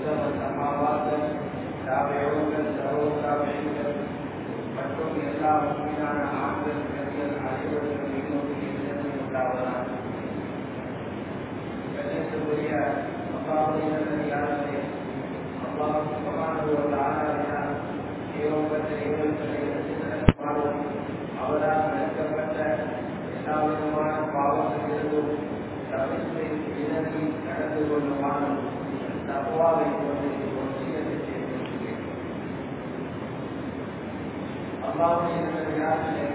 முஸ்தம சமாவாசம் தாவையோர்கள் சரோ தாவைகள் மற்றும் எல்லா உண்மையான ஆண்கள் பெண்கள் அனைவருக்கும் இன்னொரு உண்டாவதாக கணேசனுடைய அப்பாவுடைய யாருமே அல்லாஹ் சுபஹானஹு வ தஆலா ஏவப்பட்ட ஏவல்களை ரசித்தனமாகவும் அவரால் நடக்கப்பட்ட எல்லா விதமான பாவங்களிலிருந்தும் தவிர்த்து விலகி நடந்து கொள்ளுமாறும் தக்குவாவை கொண்டு ஒன்றியத்தை செய்திருக்கிறேன் அல்லாவுடைய யாருமே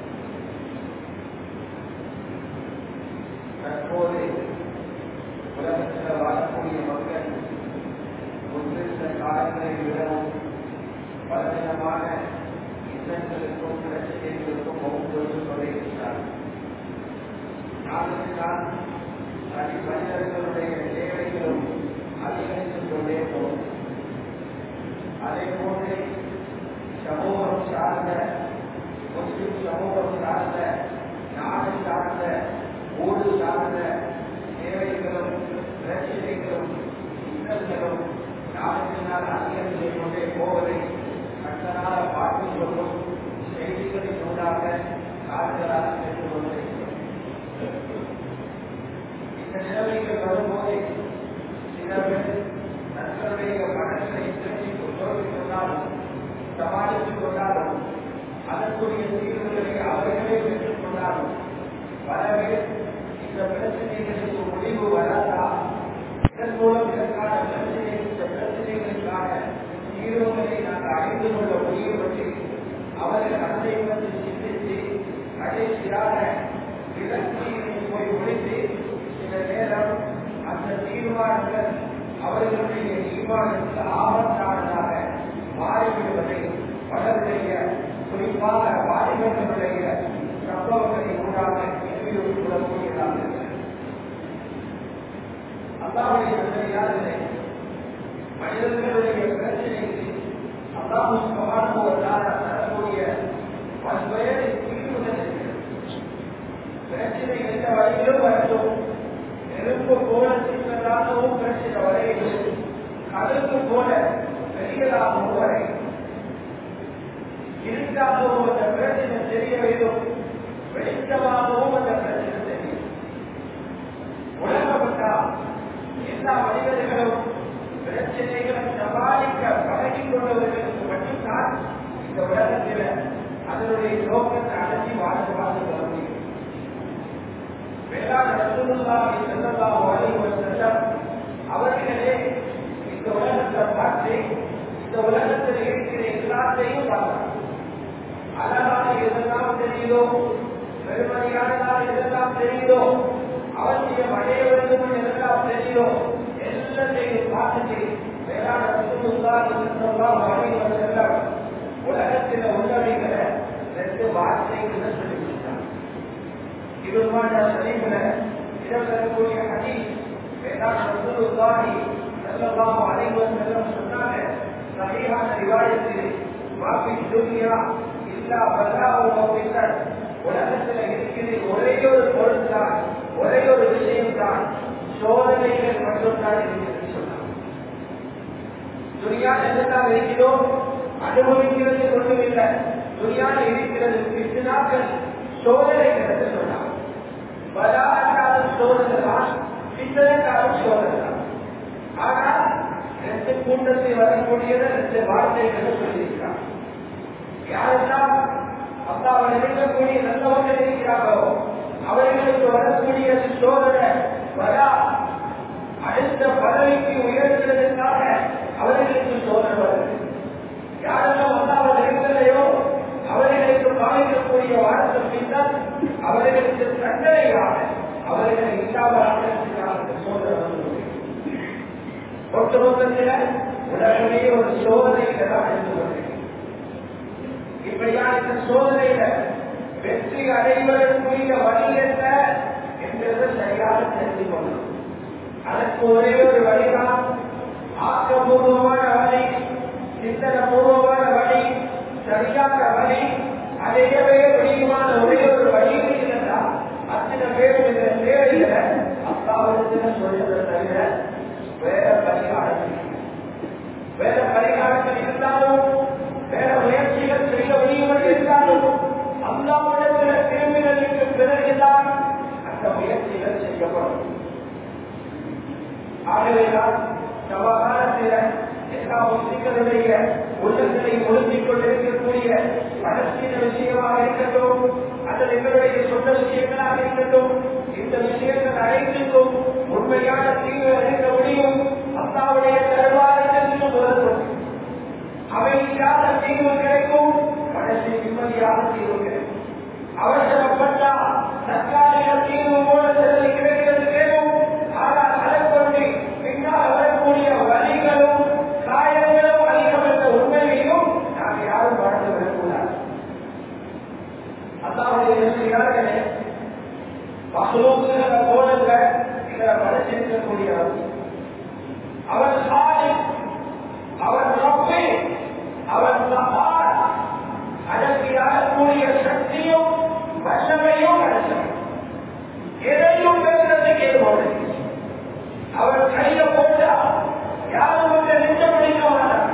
தற்போது உலகத்தில் வாழக்கூடிய மக்கள் முன்பிருந்த காலங்களை விடவும் பலவிதமான இன்னங்களுக்கும் பிரச்சனைகளுக்கும் ஒவ்வொரு கொண்டிருக்கிறார் நாளுக்கு நாள் தனி மனிதர்களுடைய தேவைகளும் அதிகரித்துக் கொண்டே போகும் அதே போன்று சமூகம் சார்ந்த முஸ்லிம் சமூகம் சார்ந்த நாடு சார்ந்த ஊடு சார்ந்த தேவைகளும் பிரச்சனைகளும் இன்னல்களும் நாளுக்கு நாள் அதிகரித்துக் கொண்டே போவதை கட்டனால பார்த்துக் கொள்ளும் செய்திகளின் ஊடாக கால்களால் சென்று கொண்டிருக்கிறோம் இந்த நிலைமைகள் வரும்போது சிலர் தங்களுடைய மனங்களை திரும்பி கொண்டு கொண்டாலும் சமாளித்துக் கொண்டாலும் அதற்குரிய தீர்வுகளை அவர்களே பெற்றுக் கொண்டாலும் பல பேர் இந்த பிரச்சனைகளுக்கு முடிவு வராதா இதன் மூலம் இதற்கான பிரச்சனை இந்த பிரச்சனைகளுக்கான தீர்வுகளை நாங்கள் அறிந்து கொள்ள முடியும் என்று அவர்கள் அதை வந்து சிந்தித்து கடைசியாக விலக்கியை போய் ஒழித்து சில நேரம் அந்த தீர்மானங்கள் அவர்களுடைய ஈமானுக்கு ஆபத்தானதாக மாறிவிடுவதை பலருடைய குறிப்பாக வாலிபர்களுடைய சம்பவங்களை ஊடாக கேள்வியோடு கூறக்கூடியதாக அல்லாவுடைய நல்லதாகவே மனிதர்களுடைய பிரச்சனைக்கு அல்லாஹு சமாளிப்பவர்களாக தரக்கூடிய பல்வேறு தீர்வுகள் பிரச்சனை எந்த வழியிலும் வரட்டும் நெருப்பு போல சின்னதாகவும் பிரச்சனை வரையிலும் கடலுக்கு போல பெரியதாகவும் வரை இருட்டாகவும் அந்த பிரச்சனை தெரிய வேண்டும் வெளிச்சமாகவும் அந்த பிரச்சனை தெரியும் உலகப்பட்டா எல்லா மனிதர்களும் பிரச்சனைகளை சமாளிக்க பழகி கொண்டவர்களுக்கு மட்டும்தான் இந்த உலகத்தில் அதனுடைய நோக்கத்தை அடைச்சி வாழ்ந்து வாழ்ந்து வர முடியும் வேளாண் ரசூலுல்லாஹி ஸல்லல்லாஹு அலைஹி வஸல்லம் அவர்களே இந்த உலகத்தை பார்த்து இந்த உலகத்தில் இருக்கிற எல்லாத்தையும் பார்த்தார் அழகான எதெல்லாம் தெரியுதோ பெருமதியானதாக எதெல்லாம் தெரியுதோ அவசியம் அடைய வேண்டும் எதெல்லாம் தெரியுதோ எல்லாத்தையும் பார்த்துட்டு வேளாண் ரசூலுல்லாஹி ஸல்லல்லாஹு அலைஹி வஸல்லம் உலகத்தில் உள்ளவைகளை ரெண்டு வார்த்தைகளை சொல்லி கொடுத்தார் இருமான ஷரீஃப்ல இடம்பெறக்கூடிய ஹதீஸ் வேளாண் ரசூலுல்லாஹி ஸல்லல்லாஹு அலைஹி வஸல்லம் சொன்னாங்க சஹீஹான ரிவாயத்தில் மாஃபி துன்யா இல்லா பலாவு வபித்தர் உலகத்தில் இருக்கிற ஒரே ஒரு பொருள் தான் ஒரே ஒரு விஷயம் தான் சோதனைகள் மட்டும்தான் இருக்கிறது சொன்னாங்க துனியா எதெல்லாம் இருக்கிறோம் அனுபவிக்கிறது ஒன்றும் இல்லை துனியால இருக்கிறது பிசினாக்கள் சோதனைகள் என்று சொன்னாங்க பலாக்காலும் சோதனை தான் பித்தனைக்காலும் சோதனை தான் ஆனால் ரெண்டு கூட்டத்தில் வரக்கூடியது ரெண்டு வார்த்தைகளை சொல்லியிருக்கிறார் யாரெல்லாம் அல்லாவை நினைக்கக்கூடிய நல்லவர்கள் இருக்கிறார்களோ அவர்களுக்கு வரக்கூடிய சோதனை வரா அடுத்த பதவிக்கு உயர்கிறதுக்காக அவர்களுக்கு சோதனை வருது யாரெல்லாம் அல்லாவை நினைக்கலையோ அவர்களுக்கு பாதிக்கக்கூடிய வார்த்தை பின்னால் அவர்களுக்கு தண்டனையாக அவர்களை இல்லாமல் சோதனை வந்து ஒட்டுமொத்தத்தில் உலகமே ஒரு சோதனையில தான் இருந்து கொண்டிருக்கிறது இப்படியான இந்த சோதனையில வெற்றி அடைவதற்குரிய வழி என்ன என்பதை சரியாக தெரிந்து கொள்ளணும் அதற்கு ஒரே ஒரு வழிதான் ஆக்கப்பூர்வமான வழி சிந்தனபூர்வமான வழி சரியான வழி அடையவே முடியுமான ஒரே ஒரு வழி இருந்தால் அத்தனை பேரும் இந்த தேவையில அப்பாவிடத்தில் சொல்றதை தவிர வேற பரிகாரம் முயற்சிகள் செய்யப்படும் ஆகவேதான் சமாதானத்தில எல்லா முஸ்லிம்களுடைய உள்ளங்களை ஒழுங்கிக் கொண்டிருக்கக்கூடிய பலஸ்தீன விஷயமாக இருக்கட்டும் அல்லது எங்களுடைய சொந்த விஷயங்களாக இருக்கட்டும் இந்த விஷயங்கள் அனைத்துக்கும் உண்மையான தீர்வு அளிக்க முடியும் அல்லாவுடைய தருவாரத்திற்கு முதல்வரும் அமைதியாக தீர்வு கிடைக்கும் கடைசி நிம்மதியாக தீர்வு கிடைக்கும் அவசரப்பட்டா தற்காலிக தீர்வு போல சிலது கிடைக்கிறது வேணும் ஆனால் அதற்கொண்டு பின்னால் வரக்கூடிய வலிகளும் காயங்களும் அதிகம் என்ற உண்மையையும் நாம் யாரும் வாழ்ந்து விடக்கூடாது அல்லாவுடைய நெருங்கியார்களே மகளூக்குகிற போலங்க இதை படைச்சிருக்கக்கூடியவர் அவர் சாதி அவர் ரப்பே அவர் சபார் அதற்கு யாரக்கூடிய சக்தியும் வல்லமையும் அடைச்சவர் எதையும் பேசுறதுக்கு ஏற்போடு அவர் கையில போட்டா யாரும் வந்து நின்று பிடிக்க மாட்டாங்க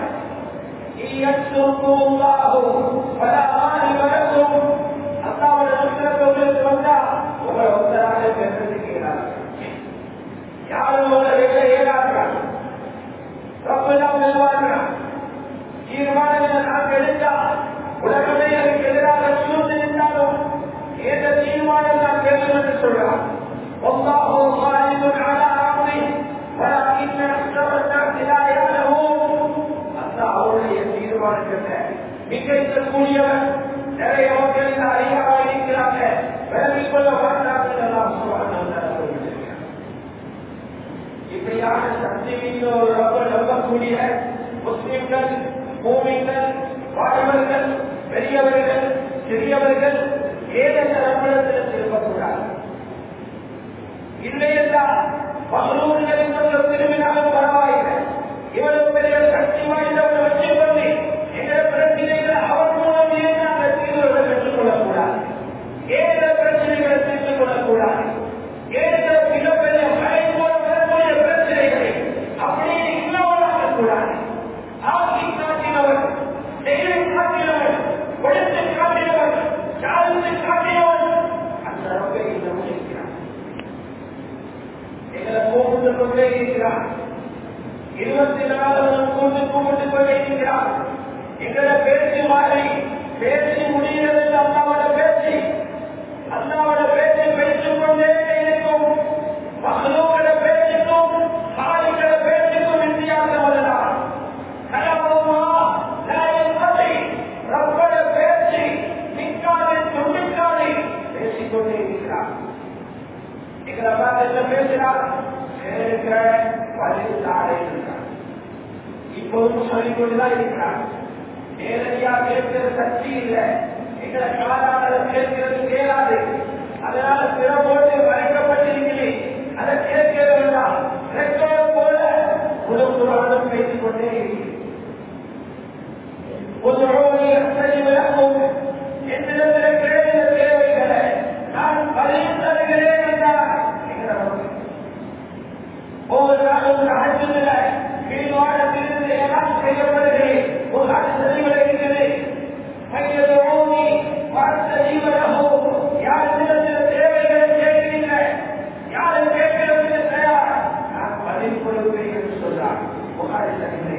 அல்லாவோட சுற்றத்தை உங்களுக்கு வந்தா உங்களை ஒருத்தராக பேசுறதுக்கு இயலாது யாரும் உங்களை வெளில ஏறாடுறாங்க ரப்பெல்லாம் செல்வார்கள் தீர்மானங்களை நாங்கள் எடுத்தா உலகமே எனக்கு எதிராக சூழ்ந்து நின்றாலும் எந்த தீர்மானம் நான் பேசும் என்று சொல்றான் والله غالب على امره ولكن اكثر الناس لا يعلمون அல்லாஹ் அவருடைய தீர்மானத்தை நிகழ்த்தக்கூடியவர் நிறைய மக்கள் இந்த அதிகமாக இருக்கிறாங்க விலகிக் கொள்ள மாட்டார்கள் எல்லாம் சொல்லுவாங்க இப்படியான சக்தி மிக்க ஒரு ரப்ப நம்பக்கூடிய முஸ்லிம்கள் பூமிகள் வாலிபர்கள் பெரியவர்கள் சிறியவர்கள் ஏதெந்த ரப்பிடத்தில் திரும்பக்கூடாது இல்லையென்றால் மகளூர்களின் கொஞ்சம் திரும்பினாலும் பரவாயில்லை இவ்வளவு பெரிய சக்தி வாய்ந்தவர் வச்சுக்கொண்டு எங்கள் பிரச்சனைகளை அவர் மூலம் ஏன் நாங்கள் தீர்வுகளை பெற்றுக் கொள்ளக்கூடாது ஏன் இந்த பிரச்சனைகளை தீர்த்துக் கொள்ளக்கூடாது ஏன் இந்த மிகப்பெரிய மழை போல வரக்கூடிய பிரச்சனைகளை அப்படியே இல்லாமல் கூடாது ஆட்சி காட்டினவர் செயலை காட்டினவர் கொடுத்து காட்டினவர் சாதித்து காட்டினவர் அந்த ரப்பை இன்னும் இருக்கிறார் எங்களை கூப்பிட்டு கொண்டே இருக்கிறார் இருபத்தி நாலு கூட்டு கூப்பிட்டு கொண்டே இருக்கிறார் எங்களை பேச்சு மாறி பேசி முடிகிறது அல்லாவோட பேச்சு அல்லாவோட பேச்சு பேசிக் கொண்டே இருக்கும் மகளோட பேச்சுக்கும் சாலிகள பேச்சுக்கும் வித்தியாசம் அதுதான் கலவரமா நியாயப்படி ரப்பட பேச்சு நிற்காது துண்டிக்காது பேசிக்கொண்டே இருக்கிறார் எங்களை பார்த்து என்ன பேசினார் இருக்கிற பதில் ஆடை இருக்கிறார் இப்போதும் சொல்லிக் கொண்டுதான் இருக்கிறார் நேரடியா கேட்கிற சக்தி இல்லை எங்களை காலாளர் கேட்கிறது கேளாது அதனால பிற போட்டு மறைக்கப்பட்டிருக்கிறேன் அதை கேட்க வேண்டாம் ரெக்கார்டு போல குடும்பம் பேசிக் கொண்டே இருக்கிறேன் உதவி அசைவு லக்கும் என்னிடத்தில் கேளுங்க தேவைகளை நான் பதில் தருகிறேன் என்றார் ஒவ்வொரு நாளும் ஒரு ஆட்சியில் கீழ்வாடத்திலிருந்து ஏதாவது செய்யப்படுகிறேன் ஒரு ஆட்சி வருகிறது மையதோனி பார்த்த ஜீவனமோ யாரிடத்தில் தேவைகளை கேட்கிறீங்க யாரை கேட்கிறதுக்கு தயார் நான் பதில் கொடுப்பேன் என்று சொல்றார் புகாரி தருகிறேன்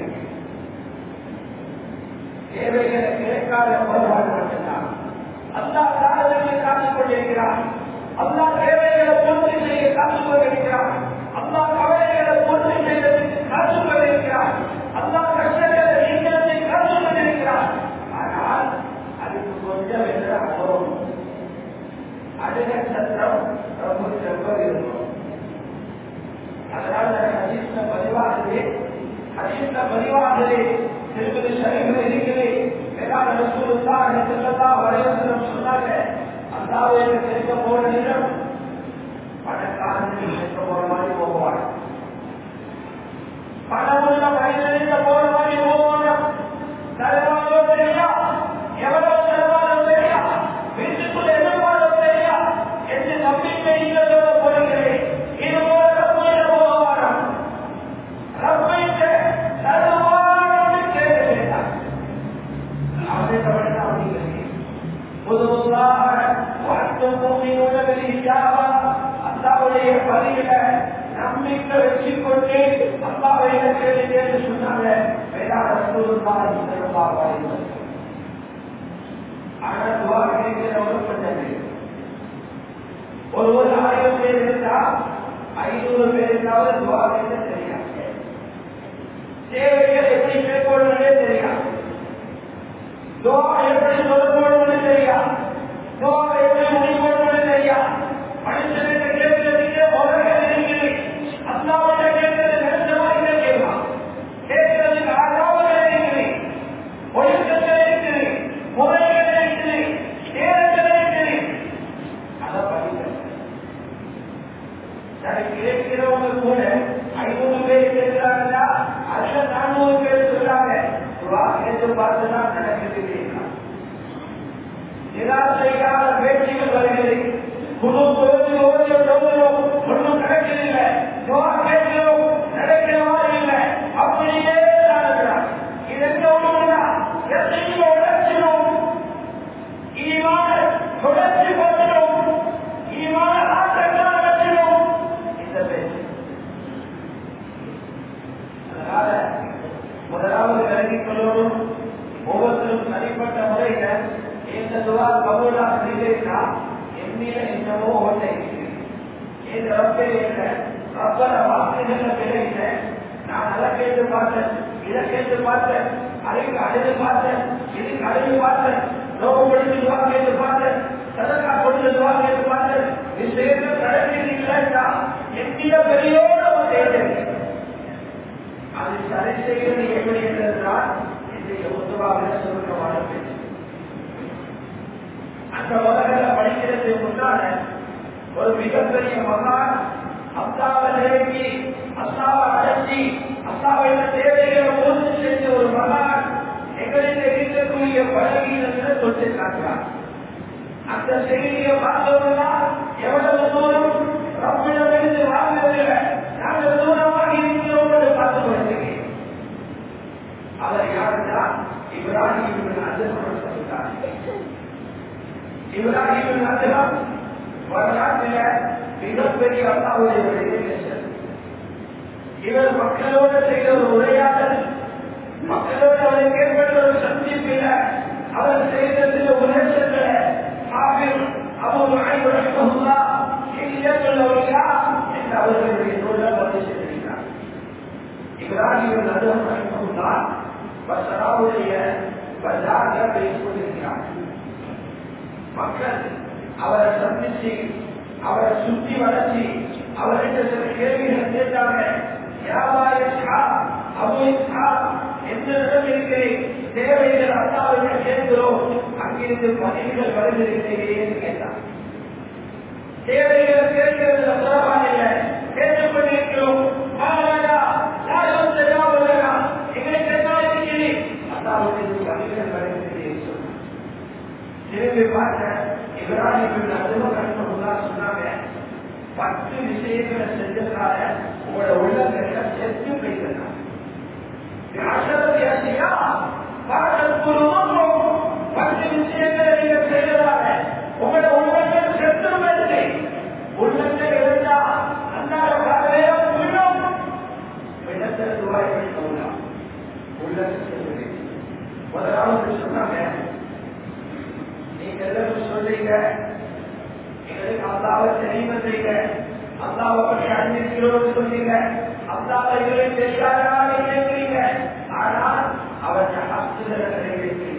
தேவைகளை கேட்காத ஒருவர் மட்டும்தான் அல்லா காலத்தை காத்துக் கொண்டிருக்கிறார் அல்லா தேவைகளை பூர்த்தி செய்ய காத்துக் கொண்டிருக்கிறார் அல்லா கவலைகளை பூர்த்தி செய்வதற்கு காத்துக் கொண்டிருக்கிறார் அல்லா கஷ்டங்களை நீக்கிறதை காத்துக் கொண்டிருக்கிறார் ஆனால் அதுக்கு கொஞ்சம் என்ற அனுபவம் அடுக சத்திரம் ரொம்ப செவ்வம் இருக்கும் அதனால் ஹதீஸ்ல பதிவாகுது ஹதீஸ்ல பதிவாகுது திருப்பதி சரிவில் இருக்குது மேலான ரசூலுல்லாஹி அல்லாவுடைய பணியில நம்பிக்கை வச்சு கொண்டு அல்லாவை இலக்கிய என்று சொன்னாங்க வேளாண் ரசூலுல்லாஹி ஸல்லல்லாஹு அலைஹி வஸல்லம் ஆனா துவா கேட்கிற ஒரு பண்ணது ஒரு ஒரு ஆயிரம் பேர் இருந்தா ஐநூறு பேருக்காவது துவா கேட்க தெரியாது தேவைகள் எப்படி மேற்கொள்வதே தெரியாது துவா எப்படி சொல்லப்படுவது தெரியாது துவாவை எப்படி முடிக்கொள்வது தெரியாது மனுஷனுக்கு கேட்கறதுக்கு உலகம் இருக்குது அல்லாவிட கேட்கறது நிறுத்தமாக கேட்கலாம் கேட்கறதுக்கு ஆகாமல் இருக்குது ஒழுக்கங்கள் இருக்குது முறைகள் இருக்குது நேரங்கள் இருக்குது அதை படிக்க சரி கேட்கிறவங்க கூட ஐநூறு பேர் கேட்கிறாங்களா அதுல நானூறு பேர் சொல்றாங்க துவா கேட்டு பார்த்துதான் நடக்குது நிராசைக்கான பேச்சுகள் வருகிறது குழு ஓதி ஓதி ஓதுகிறோம் ஒன்றும் நடக்கவில்லை துவா கேட்கிறோம் நடக்கிற மாதிரி இல்லை அப்படியே நடக்கிறார் இது எந்த ஒண்ணுமில்லை எத்தனையோ உழைச்சிடும் ஈமான தொடர்ச்சி கொண்டிடும் ஈமான ஆட்டங்கள் வச்சிடும் இந்த பேச்சு அதனால முதலாவது விலகிக் கொள்ளணும் ஒவ்வொருத்தரும் தனிப்பட்ட முறையில இந்த துவா கபூலா செய்தா என்னில என்னவோ ஒன்றை இந்த ரப்பே இல்லை ரப்பர வாக்குகள விலை இல்லை நான் அதை கேட்டு பார்த்தேன் இதை கேட்டு பார்த்தேன் அதுக்கு அழுது பார்த்தேன் இதுக்கு அழுது பார்த்தேன் நோக்கப்படுத்தி துவா கேட்டு பார்த்தேன் சதக்கா கொடுத்து துவா கேட்டு பார்த்தேன் விஷயங்கள் நடக்கிறது இல்லைன்னா எந்திய பெரியோட ஒரு தேவை அது சரி செய்கிறது எப்படி என்றால் இன்றைய முத்துவாவில் சுருக்கமான பேச்சு அந்த உலகத்தை படிக்கிறதுக்கு முன்னால ஒரு மிகப்பெரிய மகான் அத்தாவை நிரப்பி அத்தாவை அடைச்சி அத்தாவை தேவைகளை பூர்த்தி செஞ்ச ஒரு மகான் எங்களில் இருக்கக்கூடிய பழகினத்தை தொட்டு காட்டுறார் அந்த செய்தியை பார்த்தோம்னா எவ்வளவு தூரம் ரப்பிடமிருந்து வாழ்ந்ததில்லை நாங்கள் தூரமாக இருக்கிறோம் என்று பார்த்து கொண்டிருக்கிறேன் அவர் யாருன்னா இப்ராஹிம் அதிர்மன் சொல்லிட்டார் இப்ராஹிம் அதிரம் வரலாற்றில மிகப்பெரிய அல்லாவுடைய ஒரு இளைஞர் இவர் மக்களோடு செய்த ஒரு உரையாடல் மக்களோடு அவருக்கு ஏற்பட்ட ஒரு சந்திப்பில அவர் செய்ததில் உணர்ச்சிகளை ஆபிர் அபு ஐவரா இல்லையா என்று அவர்களுடைய நூலில் பதிவு செய்திருக்கிறார் இப்ராஹிம் அதிரம் ரஹ்மஹுல்லா பசராவுடைய பஜார்ல பேசிக் கொண்டிருக்கிறார் மக்கள் அவரை சந்திச்சு அவரை சுத்தி வளர்ச்சி அவர்கிட்ட சில கேள்விகள் கேட்டாங்க என்னிடம் இருக்கிறேன் தேவைகள் அல்லாவிடம் கேட்கிறோம் அங்கிருந்து பதிவுகள் வருகிறேன் கேட்டார் தேவைகள் கேட்கிறது பரவாயில்லை கேட்டுக் கொண்டிருக்கிறோம் யாரும் தெரியாமல்லா எங்களை கேட்டால் இருக்கிறேன் அல்லாவுடைய பதிவுகள் வருகிறேன் சொன்னார் திரும்பி பார்க்க இப்ராஹிம் அதுவா சொன்னாங்க பத்து விஷயங்களை செஞ்சதால உங்களோட உள்ளங்களை செத்து போயிருந்தாங்க பத்து விஷயங்களை நீங்க செய்ததால உங்களோட உள்ளங்கள் செத்து போயிருக்கு உள்ளங்கள் இருந்தா அன்னார காலையில விழும் இடத்தில் துவாய் பண்ணலாம் உள்ளங்கள் முதலாவது சொன்னாங்க நீங்க எல்லாரும் சொல்றீங்க எங்களுக்கு அல்லாவை தெரியுமன்றீங்க அல்லாவை பற்றி அறிந்திருக்கிறோம் சொன்னீங்க அல்லாவை எங்களுக்கு தெரியாதா கேட்கிறீங்க ஆனால் அவற்றை ஹஸ்துகளை நிறைவேற்றீங்க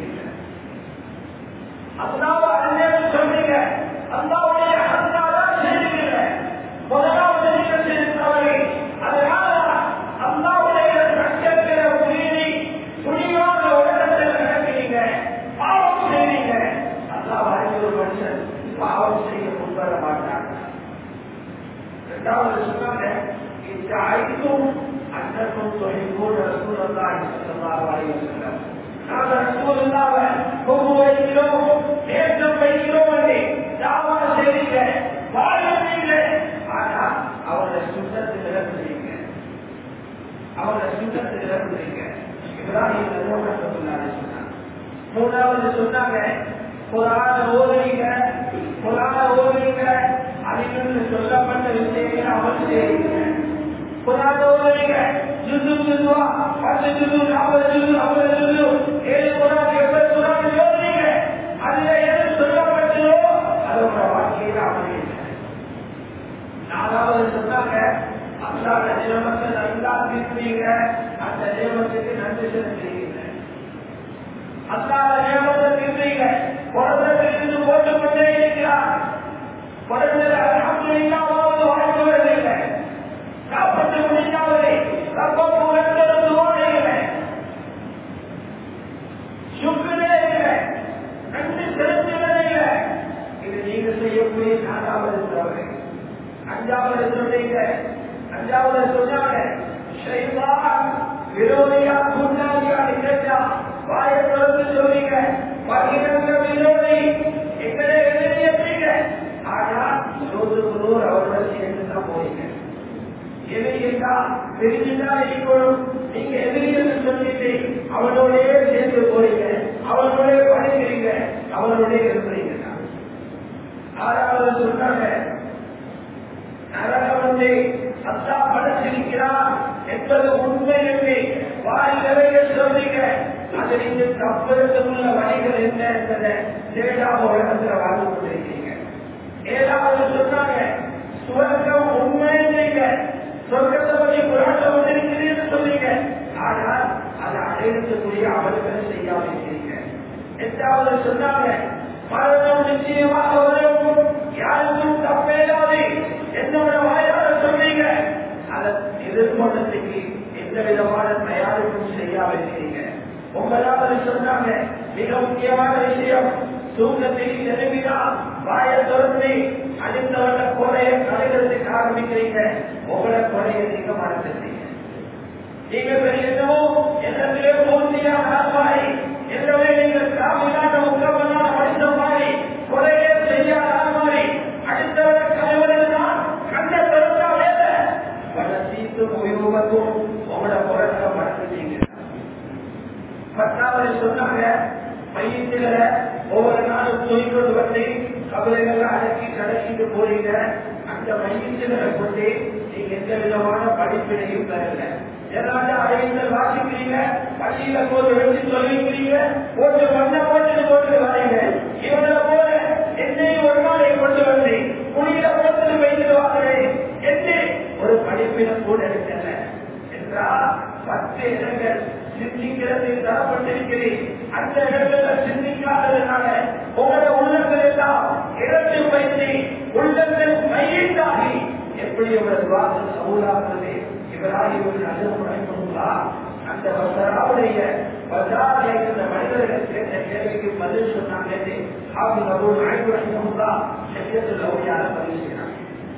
அல்லாவை அறிஞர் சொன்னீங்க அல்லாவுடைய ஹஸ்தாதான் செய்கிறீங்க முதலாவது நீங்க செய்தவரை அதனால அல்லாவுடைய சட்டத்தில மீறி துணியோட உலகத்தில் நடக்கிறீங்க பாவம் செய்றீங்க அல்லாஹ் அறிந்த ஒரு மனுஷன் பாவம் செய்ய முன்வர மாட்டாங்க இரண்டாவது சொன்னாங்க இந்த ஐந்தும் அன்னக்கும் தொழில்கூட ரசூல் அல்லாஹ் ஸல்லல்லாஹு அலைஹி வஸல்லம் நாங்க ரசூல் அல்லாஹ்வை கொம்பு வைக்கிறோம் நேற்றம் வைக்கிறோம் என்று தாவா செய்றீங்க வாழ்வீங்க ஆனா அவருடைய சுத்தத்தில் இழந்துறீங்க அவருடைய சுத்தத்தில் இழந்துறீங்க இப்ராஹிம் ரஹ்மத்துல்லாஹி சொன்னாங்க மூணாவது சொன்னாங்க குரான ஓதுறீங்க குரான ஓதுறீங்க அதிலிருந்து சொல்லப்பட்ட விஷயங்களை அமல் செய்யுங்க குரானோதரிங்க ஜுசு ஜுசுவா பத்து ஜுசு நாற்பது ஜுசு ஐம்பது ஜுசு ஏழு குரான் எண்பது குரான் யோசிங்க அதுல எது சொல்லப்பட்டதோ அதோட வாழ்க்கையில அமையுங்க நாலாவது சொன்னாங்க அல்லாத நியமத்தை நல்லா தீர்ப்பீங்க அந்த நியமத்துக்கு நன்றி செலுத்துறீங்க அல்லாத நியமத்தை தீர்ப்பீங்க குழந்தைகளிருந்து போட்டுக்கொண்டே இருக்கிறார் குழந்தை அலமதுல்லாவது வாழ்ந்து வருவதில்லை சாப்பிட்டு முடிஞ்சாவது ரப்பம் உணர்ந்தது ஓடுகிறேன் சுக்குதே இல்லை நன்றி செலுத்துவதே இல்லை இது நீங்க செய்யக்கூடிய நாலாவது தவறு அஞ்சாவது சொன்னீங்க அஞ்சாவது சொன்னாங்க ஷைதான் விரோதியா குண்டாதியா நிகழ்ச்சா வாயை திறந்து சொன்னீங்க பகிரங்க விரோதி எங்களை எதிரியீங்க ஆனா நூற்றுக்கு நூறு அவரோட சேர்ந்து தான் போறீங்க எதிரியா பிரிஞ்சுட்டா இருக்கணும் நீங்க எதிரிகள் சொல்லிட்டு அவனோடய சேர்ந்து போறீங்க அவனோடய படிக்கிறீங்க அவனோடய இருக்கிறீங்க ஆறாவது சொன்னாங்க நரகம் வந்து அத்தா படைச்சிருக்கிறார் என்பது உண்மை என்று வாய் நிறைய சொல்றீங்க அது நீங்க தப்பெடுத்துள்ள வழிகள் என்ன என்பதை ஏழாவது உலகத்தில் வாழ்ந்து கொண்டிருக்கிறீங்க ஏழாவது சொன்னாங்க சுவர்க்கம் உண்மை நீங்க சொர்க்கத்தை பற்றி புராட்டம் கொண்டிருக்கிறீர்கள் சொன்னீங்க ஆனால் அதை அடையக்கூடிய அவர்களை செய்யாம இருக்கிறீங்க எட்டாவது சொன்னாங்க மரணம் நிச்சயமாக வரும் யாருக்கும் தப்பேதாது என்னோட வாயால சொன்னீங்க அதை எதிர்கொண்டதுக்கு எந்த விதமான தயாரிப்பும் செய்யாம இருக்கிறீங்க ஒன்பதாவது சொன்னாங்க மிக முக்கியமான விஷயம் தூக்கத்தில் எழுப்பினா வாய திறந்து அழிந்தவன கொலையை கலைகிறதுக்கு ஆரம்பிக்கிறீங்க உங்களை கொலையை நீங்க மறந்துட்டீங்க நீங்க பெரியதோ என்னத்திலே பூர்த்தியாக மாதிரி என்னவே நீங்கள் காவிலான உத்தமனான படித்த மாதிரி கொலையே செய்யாத மாதிரி அடுத்தவர கலைவர்கள் தான் கண்ட திறந்தா வேத பல சீத்து உபயோகத்தும் உங்களோட குரலை மறந்துட்டீங்க பத்தாவது சொன்னாங்க மையத்துகளை ஒவ்வொரு நாளும் தூக்கிட்டு வந்து கவலைகளை அடக்கி கடைசிட்டு போறீங்க அந்த மையத்துகளை கொண்டு நீங்க எந்த விதமான படிப்பினையும் பெறல ஏதாவது அறிவித்தல் வாசிக்கிறீங்க பள்ளியில போது எழுதி சொல்லிக்கிறீங்க போட்டு மண்ண போட்டு போட்டு வரீங்க இவங்களை போல என்னையும் ஒரு நாளை கொண்டு வந்து குளியில போட்டு வைத்து வாங்குறேன் என்று ஒரு படிப்பினை கூட இருக்கல என்றால் பத்து இடங்கள் சிந்திக்கிறது தரப்பட்டிருக்கிறேன் அந்த இடத்துல சிந்திக்காததுனால உங்களோட உள்ளங்கள் எல்லாம் இறந்து வைத்து உள்ளங்கள் மையத்தாகி எப்படி உங்களது வாசல் சவுலாகிறது இவராகியோர் அனுமதிப்பா அந்த வசராவுடைய பஜாரில் இருந்த மனிதர்கள் கேட்ட கேள்விக்கு பதில் சொன்னாங்க அவங்க ஒரு ஆய்வுரையா சத்தியத்தில் லௌரியான பதில் செய்யறாங்க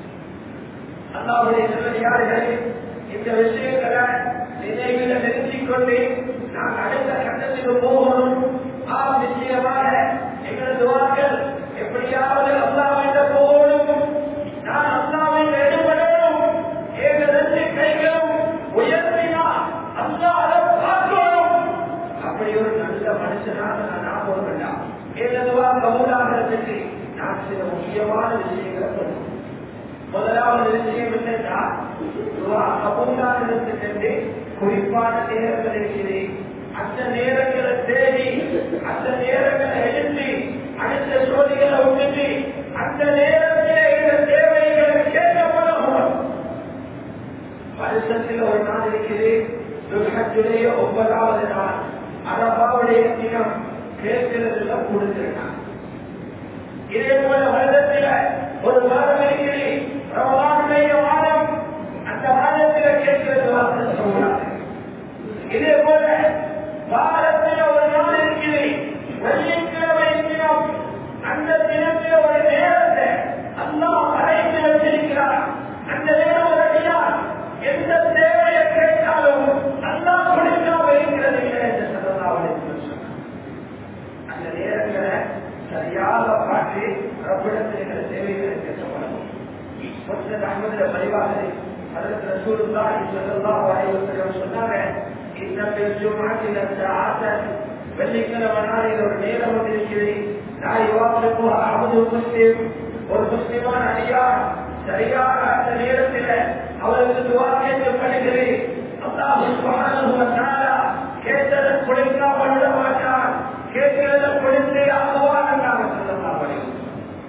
அல்லாவுடைய சிவனியார்களே இந்த விஷயங்களை நினைவில் நிறுத்திக் கொண்டு நான் அடுத்த கட்டத்துக்கு போகணும் ஆ நிச்சயமாக எங்களது வாக்கள் எப்படியாவது அல்லாவிட்ட போகணும் நான் அல்லாவின் எடுபடணும் ஏக ரெண்டு கைகளும் உயர்த்தினா அல்லாத பார்க்கணும் அப்படி ஒரு நல்ல மனுஷனாக நான் ஞாபகம் வேண்டாம் ஏததுவா கபூலாகிறதுக்கு நான் சில முக்கியமான விஷயங்களை பண்ணணும் முதலாவது விஷயம் என்னன்னா கபூலாகிறதுக்கு குறிப்பான நேரங்கள் இருக்கிறது அந்த நேரங்களை தேடி அந்த நேரங்களை எழுதி அடுத்த சோதிகளை விட்டுட்டு அந்த நேரத்திலே இந்த தேவைகளை கேட்கப்படும் வருஷத்தில் ஒரு நாள் இருக்குது துர்கத்துடைய ஒன்பதாவது நாள் அரபாவுடைய தினம் கேட்கிறதுல கொடுத்திருக்கான் இதே போல வருடத்தில் ஒரு வாரம் இருக்கிறது ரமலானுடைய மாதம் அந்த மாதத்தில் கேட்கிறது வார்த்தை சொல்றாங்க இதே போல வாரத்தில் ஒரு நாள் இருக்குது வெள்ளிக்கிழமை தினம் அந்த தினத்தில் ஒரு நேரத்தை அல்லா மறைத்து வச்சிருக்கிறார் அந்த நேரம் ஒரு அடியார் எந்த தேவையை கேட்டாலும் அல்லா கொடுக்காம இருக்கிறது இல்லை என்று சொல்லலாம் அந்த நேரங்களை சரியாக பார்த்து ரப்பிடத்தில் தேவைகளை கேட்கப்படணும் கொஞ்சம் அகமதுல பதிவாக அதற்கு ரசூலுல்லாஹி ஸல்லல்லாஹு அலைஹி வஸல்லம் சொன்னாங்க இன்ன பில் ஜும்அத்தி லஸாஅத்தன் வெள்ளிக்கிழமை நாளில் ஒரு நேரம் ஒன்று இருக்கிறது நான் யுவாஃபிகு அஹமது முஸ்லிம் ஒரு முஸ்லிமான அடியார் சரியான அந்த நேரத்தில் அவருக்கு துவா கேட்கப்படுகிறது அல்லாஹ் சுப்ஹானஹு வ தஆலா கேட்டதை கொடுக்காமல் விட மாட்டான் கேட்கிறத கொடுத்தே ஆகுவான் என்றாங்க ஸல்லல்லாஹு அலைஹி வஸல்லம்.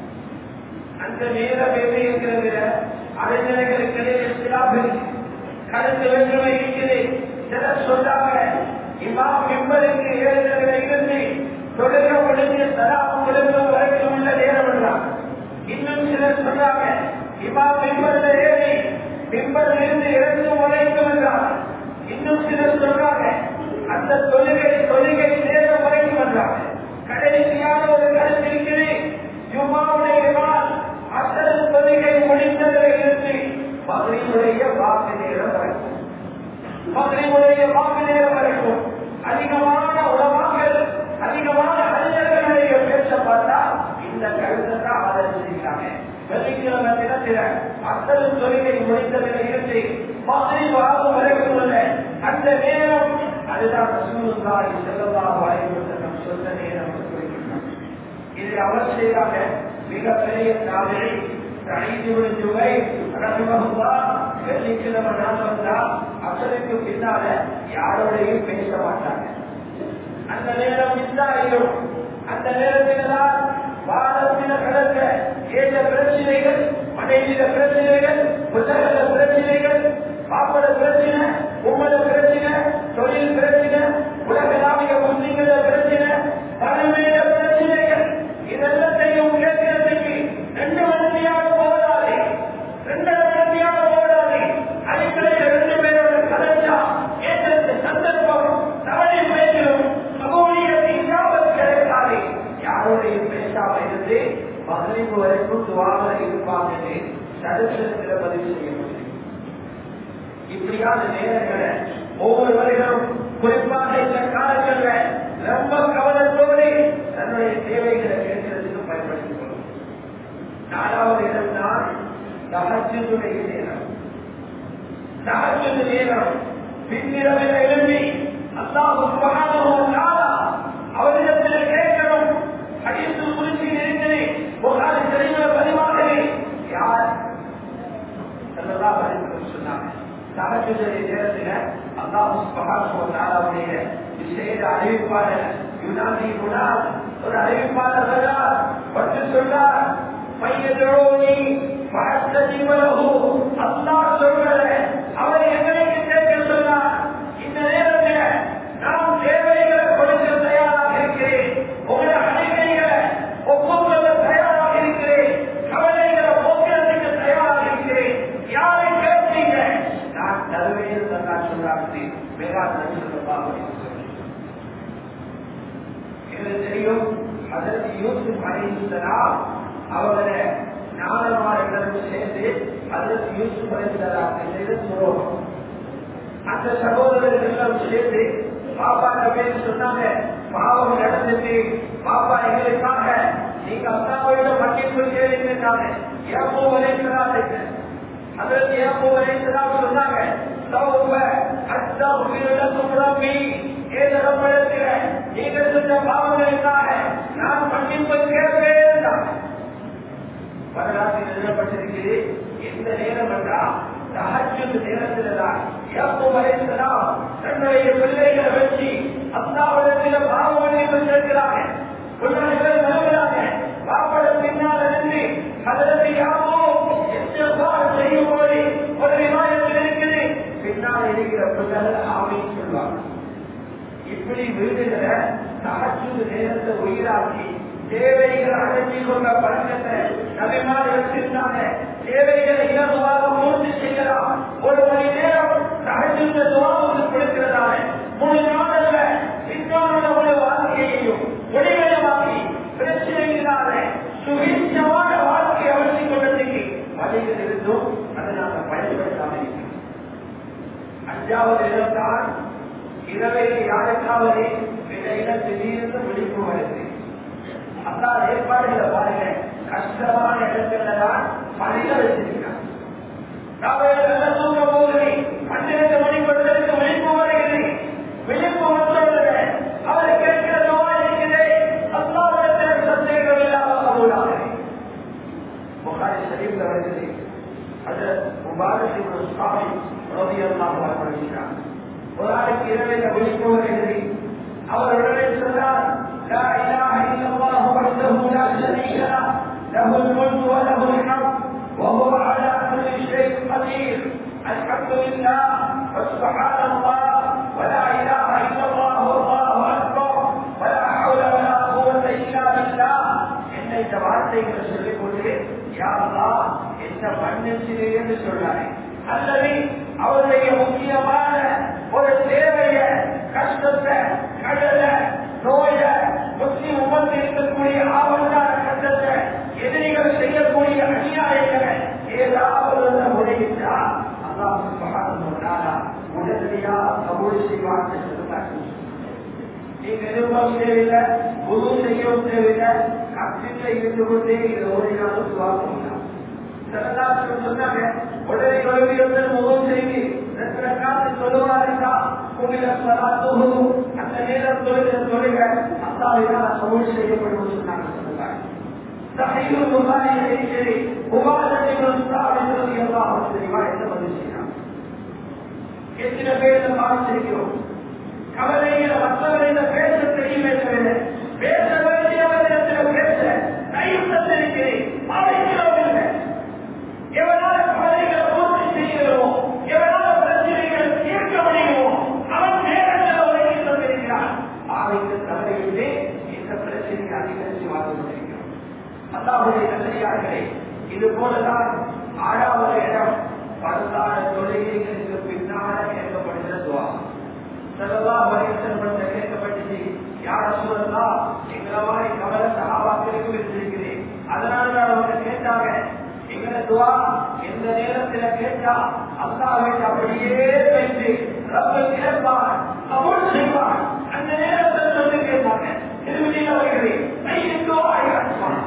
அந்த நேரம் எப்படி இருக்கிறது அறிஞர்களுக்கு இஸ்லாமில் கருத்து வேற்றுமை இருக்குது சிலர் சொல்றாங்க இமாம் என்பதற்கு ஏழுதல இருந்து தொழுக முடிஞ்சு சலாம் கொடுக்கும் வரைக்கும் உள்ள நேரம் என்றாங்க இன்னும் சிலர் சொல்றாங்க இமாம் என்பதில் ஏறி பிம்பரில் இருந்து இறங்கும் வரைக்கும் என்றாங்க இன்னும் சிலர் சொல்றாங்க அந்த தொழுகை தொழுகை நேரம் வரைக்கும் என்றாங்க கடைசியான ஒரு கருத்து இருக்குது ஜும்மாவுடைய நாள் அசல் தொழுகை முடிந்ததில் இருந்து மகளிருடைய வாக்கு நேரம் வரைக்கும் மகளிருடைய வாக்கு நேரம் வரைக்கும் அதிகமான உலகங்கள் அதிகமான அறிஞர்களுடைய பேச்ச பார்த்தா இந்த கருத்தை தான் ஆதரிச்சிருக்காங்க வெள்ளிக்கிழமை தினத்தில அசல் தொழுகை முடிந்ததில் இருந்து மகளிர் வாக்கு வரைக்கும் உள்ள அந்த நேரம் அதுதான் ரசூலுல்லாஹி ஸல்லல்லாஹு அலைஹி வஸல்லம் சொன்ன நேரம் என்று குறிப்பிட்டார் இது அவர் செய்தாங்க மிகப்பெரிய தாவிரை சைதுவின் ஜுவை ரஹிமஹுல்லா வெள்ளிக்கிழமை நாள் வந்தா அசலுக்கு பின்னால யாரோடையும் பேச மாட்டாங்க அந்த நேரம் இஸ்லாயிரும் அந்த நேரத்தில் தான் வாதத்தின கிடக்க ஏற்ற பிரச்சனைகள் மனைவியில பிரச்சனைகள் புத்தகல பிரச்சனைகள் பாப்பட பிரச்சனை உம்மத பிரச்சனை தொழில் பிரச்சனை உலகளாவிய முஸ்லிம்கள பிரச்சனை தலைமையில பிரச்சனைகள் இதெல்லாத்தையும் கேட்கிறதுக்கு ரெண்டு மணியாக போதாது ரெண்டரை மணியாக போதாது அடிப்படையில் ரெண்டு பேரோட கலைச்சா ஏற்றது சந்தர்ப்பம் தவறி பேசிடும் சமூகத்தை இல்லாமல் கிடைக்காது யாரோடையும் பேசாம இருந்து மகளிர் வரைக்கும் துவாக இருப்பாங்க சதவீதத்தில் பதிவு செய்ய முடியும் இப்படியான நேரங்களை ஒவ்வொரு வருடம் குறிப்பாக இந்த காலங்கள்ல ரொம்ப கவனத்தோடு தன்னுடைய தேவைகளை கேட்கிறதுக்கு பயன்படுத்திக் கொள்ளும் நாலாவது இடம் தான் தகச்சுடைய நேரம் தகச்சு நேரம் பின்னிரவில் எழுப்பி அல்லாஹு சுப்ஹானஹு வ தஆலா அவரிடத்தில் கேட்கணும் ஹதீஸு குறிச்சி இருக்கிறது புகாரி ஷரீஃபில் பதிவாகுது யார் ஸல்லல்லாஹு அலைஹி வஸல்லம் சொன்னாங்க தகச்சுடைய நேரத்தில் அல்லாஹ் சுப்ஹானஹு வ தஆலாவுடைய விசேட அறிவிப்பாளர் யுனாதி குணால் ஒரு அறிவிப்பாளர் வந்தார் வந்து சொன்னார் பையதோனி மகத்ததிவலகு அல்லாஹ் சொல்றத அவர் எங்களுக்கு கேட்க சொன்னார் இந்த நேரத்தில் நான் தேவைகளை கொடுக்க தயாராக இருக்கிறேன் உங்களுடைய அனைவரைகளை ஒப்புக்கொள்ள தயாராக இருக்கிறேன் கவலைகளை போக்குறதுக்கு தயாராக இருக்கிறேன் யாரை கேட்பீங்க நான் தருவேன் நான் சொல்றாங்க வேளாண் நட்சத்திரமாக எனக்கு தெரியும் அதற்கு யூசுப் அலிஸ்லாம் அவங்கள ஞானமார்களும் சேர்ந்து அதற்கு யூசுப் அலிஸ்லாம் செய்த துரோகம் அந்த சகோதரர்கள் எல்லாம் சேர்ந்து பாப்பா பேர் சொன்னாங்க பாவம் நடந்துட்டு பாப்பா எங்களுக்காக நீங்க அத்தாவோட மன்னிப்பு கேளுங்கிறாங்க ஏப்போ வரைக்கிறாங்க அதற்கு ஏப்போ வரைக்கிறாங்க சொன்னாங்க சௌப அத்தா உயிரிழக்கும் ரப்பி ஏதரப்படுகிற நீங்க சொன்ன பாவங்களுக்காக நான் மன்னிப்பு கேட்பேன் வரலாற்றில் எழுதப்பட்டிருக்கிறது எந்த நேரம் என்றால் தஹஜ்ஜுத் நேரத்தில் தான் யாக்கூப் அலைஹிஸ்ஸலாம் தன்னுடைய பிள்ளைகளை வச்சு அல்லாஹ்விடத்தில் பாவ மன்னிப்பு கேட்கிறாங்க பிள்ளைகள் வருகிறாங்க பாப்பட பின்னால் இருந்து ஹதரத் யாக்கூப் இஸ்திக்பார் செய்யும் போது ஒரு விவாதத்தில் இருக்குது பின்னால் இருக்கிற பிள்ளைகள் ஆமீன் சொல்வாங்க இப்படி வீடுகளை தகச்சு நேரத்தை உயிராக்கி தேவைகளை அடைஞ்சி கொண்ட பழக்கத்தை நபிமார் வச்சிருந்தாங்க தேவைகளை இலகுவாக பூர்த்தி செய்யலாம் ஒரு மணி நேரம் தகச்சு துவாவுக்கு கொடுக்கிறதால மூணு நாளல்ல இன்னொரு ஒரு வாழ்க்கையையும் ஒளிமயமாக்கி பிரச்சனையினால சுபீட்சமான வாழ்க்கை அமைத்துக் கொண்டதுக்கு வழிகள் இருந்தும் அதை நாங்கள் பயன்படுத்தாமல் இருக்கிறோம் அஞ்சாவது இடம்தான் இரவையில் யாருக்காவது இடையில திடீர்னு விழிப்பு வருது அல்லா ஏற்பாடுகளை பாருங்க கஷ்டமான இடத்துல தான் மனித வச்சிருக்காங்க காலையில தூங்க போகுது பன்னிரண்டு மணி கொண்டதுக்கு விழிப்பு வருகிறது விழிப்பு வந்தவுடனே அவர் கேட்கிறதோ இருக்கிறே அல்லாவிடத்தில் சந்தேகம் இல்லாமல் கபூலாக படிக்கிறார் ஒரு ஆளுக்கு இரவில் விழிப்பு வருகிறது அவர் உடனே சொன்னார் لا إله إلا الله وحده لا شريك له له الملك وله الحمد وهو على كل شيء قدير الحمد لله وسبحان الله ولا إله إلا الله والله أكبر ولا حول ولا قوة إلا بالله என்ன இந்த வார்த்தைகளை சொல்லிக் கொண்டு யாரா என்ன மன்னிச்சிரு என்று சொன்னாரே அல்லது அவருடைய முக்கியமான ஒரு தேவைய கஷ்டத்தை கடல நோய முஸ்லிம் உமந்து இருக்கக்கூடிய ஆபத்தான கஷ்டத்தை எதிரிகள் செய்யக்கூடிய அநியாயங்களை ஏதாவது முறையிட்டா அல்லாஹ் சுபஹானஹு உடனடியா கபூல் செய்வான்னு சொல்லுவாங்க நீங்க எதிர்பார்க்க தேவையில்லை புது செய்யவும் தேவையில்லை கஷ்டத்தில் இருந்து கொண்டே இது ஓடினாலும் சுவாசம் சொன்னாங்க உடனே கல்வியுடன் முகம் செய்து ரெண்டு காத்து சொல்லுவாருக்கா அந்த நேரம் தொழுகிற தொழுக அல்லாவினால் கபூல் செய்யப்படும் சொன்னாங்க சொல்லுவாங்க صحيح البخاري الشريف مباشرة بن الصالح رضي الله عنه رواية பதிவு எத்தனை பேர் பார்த்திருக்கிறோம் கவலையில மற்றவர்களிடம் பேச தெரியுமே தவிர பேச வேண்டியவர்களிடத்தில் பேச கையும் தந்திருக்கிறேன் அழைக்கிறோம் இல்லை எவனால கவலைகளை பூர்த்தி செய்கிறோமோ எவனால பிரச்சனைகளை தீர்க்க முடியுமோ அவன் நேரத்தில் உலகில் தந்திருக்கிறான் அவைக்கு தவறிவிட்டு இந்த பிரச்சனையை அதிகரித்து வாழ்ந்து கொண்டிருக்கிறோம் அல்லாவுடைய நல்லடியார்களே இது போலதான் ஆறாவது இடம் பரந்தான தொழில்களுக்கு பின்னால கேட்கப்படுகிற துவா செல்லவா வரைசல்பட்ட கேட்கப்பட்டுச்சு யார சொல்லலாம் எங்களை மாதிரி கவலை சகாபாக்களுக்கு வச்சிருக்கிறேன் அதனால தான் அவங்க கேட்டாங்க எங்களை துவா எந்த நேரத்துல கேட்டா அல்லாவை அப்படியே வைத்து ரப்ப கேட்பான் கபூல் செய்வான் அந்த நேரத்தில் சொல்லி கேட்டாங்க திருமதியில் வருகிறேன் கையிட்டோ ஆயிரம்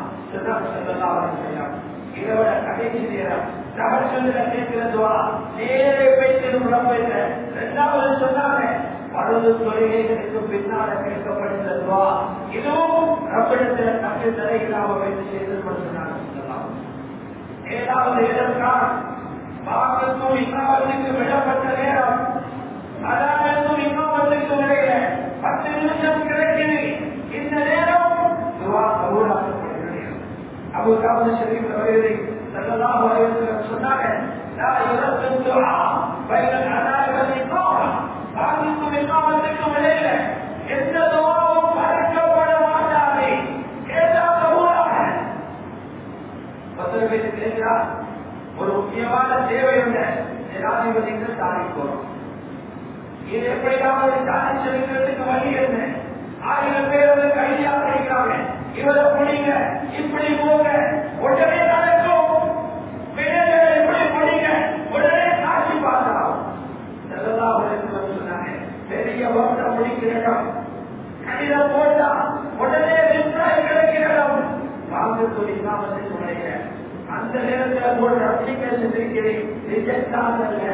இதோட கடைசி நேரம் தகவல்களை கேட்கிறதுவா நேரே வைத்திரும் ரப்பையில இரண்டாவது சொன்னாங்க பழுது தொழில்களுக்கு பின்னால கேட்கப்படுகிறதுவா இதுவும் ரப்பிடத்தில் தட்டு தரை இல்லாம வைத்து செய்து சொன்னாங்க சொல்லலாம் ஏழாவது இடம்தான் பாகத்தூர் இன்னாவதுக்கு விடப்பட்ட நேரம் அதாவது இன்னாவதுக்கு இடையில பத்து நிமிஷம் கிடைக்குது இந்த நேரம் துவா கபூலாக்கப்படுகிற நேரம் அபு தாவூத் ஷரீஃப் அவர்களை ஸல்லல்லாஹு அலைஹி வஸல்லம் சொன்னாங்க லா யுரத்து துஆ பைன அனாய் வல் இகாமா பாதிக்கும் இகாமத்துக்கும் இடையில எந்த துவாவும் மறக்கப்பட மாட்டாது கேட்டா கபூலாக பத்திர பேர் கேட்கிறா ஒரு முக்கியமான தேவை உள்ள ஜனாதிபதிக்கு தாடி போறோம் இது எப்படியாவது தாடி செலுத்துறதுக்கு வழி என்ன ஆயிரம் பேர் வந்து கைதியாக இருக்கிறாங்க இவரை பிடிங்க இப்படி போங்க உடனே நடக்கும் வேலை எப்படி பிடிங்க உடனே காட்சி பார்த்தா சொன்னாங்க பெரிய ஓட்டம் முடிக்கிற இடம் கடிதம் போட்டா உடனே விவசாயம் கிடைக்கிற இடம் வாங்க சொல்லி நாமத்தை சொல்லுங்க அந்த நேரத்தில் ஒரு அப்ளிகேஷன் இருக்கிறேன் ரிஜெக்ட் ஆகல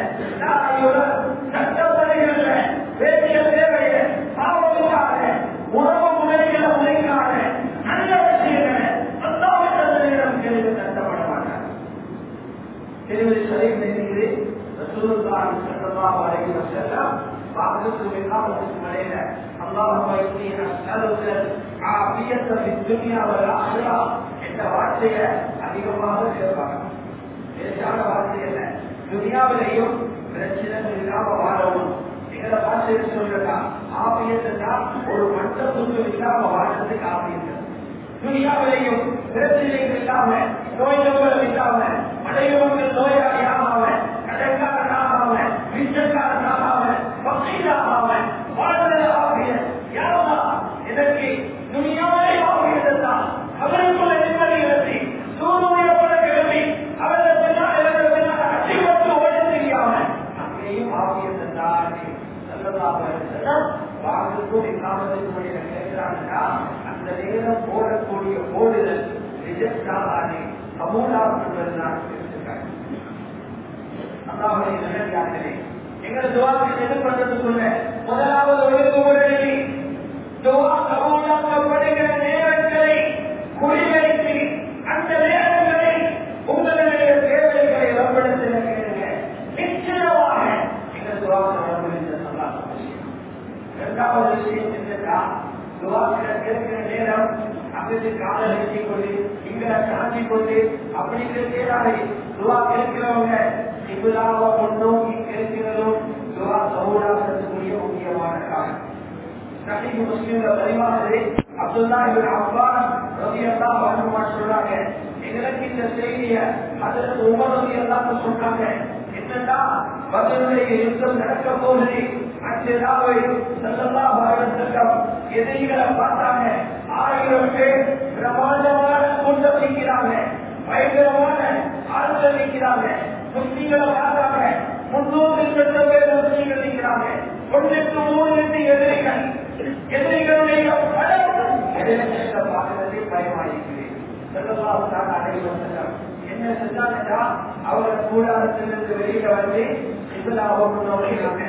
சட்டப்படைகள்ல வேண்டிய தேவைய பாவமில்லாத உணவு முறைகளை உழைக்காத நல்ல விஷயங்களை அல்லாவின் அந்த நேரம் கேள்வி கட்டப்பட மாட்டார் திருமதி சரி நினைக்கிறேன் ரசூலுல்லாஹி ஸல்லல்லாஹு அலைஹி வஸல்லம் بعضكم من أرضكم علينا اللهم إني أسألك العافية في الدنيا والآخرة இந்த வார்த்தையை அதிகமாக கேட்பாங்க லேசான வார்த்தை அல்ல துனியாவிலையும் பிரச்சனை இல்லாம வாழவும் எங்களை பாஷையை சொல்றா ஆபியத்தை தான் ஒரு மற்ற துன்பம் இல்லாம வாழ்றதுக்கு ஆபியத்தை துனியாவிலையும் பிரச்சனைகள் இல்லாம நோய் நோய்கள் இல்லாம அடையவங்கள் நோயாளி ஆகாம கடைக்காரன் ஆகாம பிச்சைக்காரன் ஆகாம பக்தீர் ஆகாம வாழ்றது ஆகிய யாரா இதற்கு துனியாவிலே ஆகியதை தான் அவருக்குள்ள நிம்மதி இருந்து சூரிய பழகிறது அவர்கள் பின்னால் இவர்கள் பின்னால் அடிபட்டு ஓடி தெரியாம அங்கேயும் ஆகியதை தான் வாக்குக்கும் இல்லாமலுக்கும் கேட்கிறாங்கன்னா அந்த நேரம் போடக்கூடிய போடுதல் ரிஜெக்ட் ஆகாது கமூலாக்குவதுதான் இருக்காங்க அல்லாஹுடைய நல்லடியார்களே எங்களை துவாக்கு எது பண்றதுக்குள்ள முதலாவது ஒழுங்குமுறையை துவா கபூலாக்கப்படுகிற நேரங்களை குறிவைத்து அந்த நேரங்களை உங்களுடைய தேவைகளை ரப்பிடத்தில் கேளுங்க விஷயம் என்னன்னா துவாக்கிற கேட்கிற நேரம் அங்கிருந்து காலை வச்சு கொண்டு இங்களை தாண்டி கொண்டு அப்படி கேட்கிறாரு துவா கேட்கிறவங்க இவ்வளவு முன்னோக்கி கேட்கிறதும் துவா சௌடாசத்துக்குரிய முக்கியமான காரணம் சஹீஹ் முஸ்லிம்ல பதிவாகுது அப்துல்லா இப்னு அப்பாஸ் ரலியல்லாஹு அன்ஹு சொல்றாங்க எங்களுக்கு இந்த செய்திய ஹஜரத் உமர் ரலியல்லாஹு சொல்றாங்க என்னன்னா பதிலுடைய யுத்தம் நடக்க போகுது அச்சதாவை ஸல்லல்லாஹு அலைஹி வஸல்லம் எதிரிகளை பார்த்தாங்க ஆயிரம் பேர் பிரமாண்டமான கூட்டம் நிற்கிறாங்க பயங்கரமான ஆட்கள் நிற்கிறாங்க முஸ்லிம்களை பார்த்தாங்க முன்னூறு லட்சம் பேர் முஸ்லிம்கள் நிற்கிறாங்க ஒன்றுக்கு மூணு லட்சம் எதிரிகள் எதிரிகளுடைய பலம் எதிர்த்த பார்க்கறதே பயமாயிருக்கிறேன் செல்லலாம் தான் அடைவசம் என்ன செஞ்சாங்கன்னா அவரை கூடாரத்திலிருந்து வெளியில வந்து சிபிலாவை முன்னோக்கிறாங்க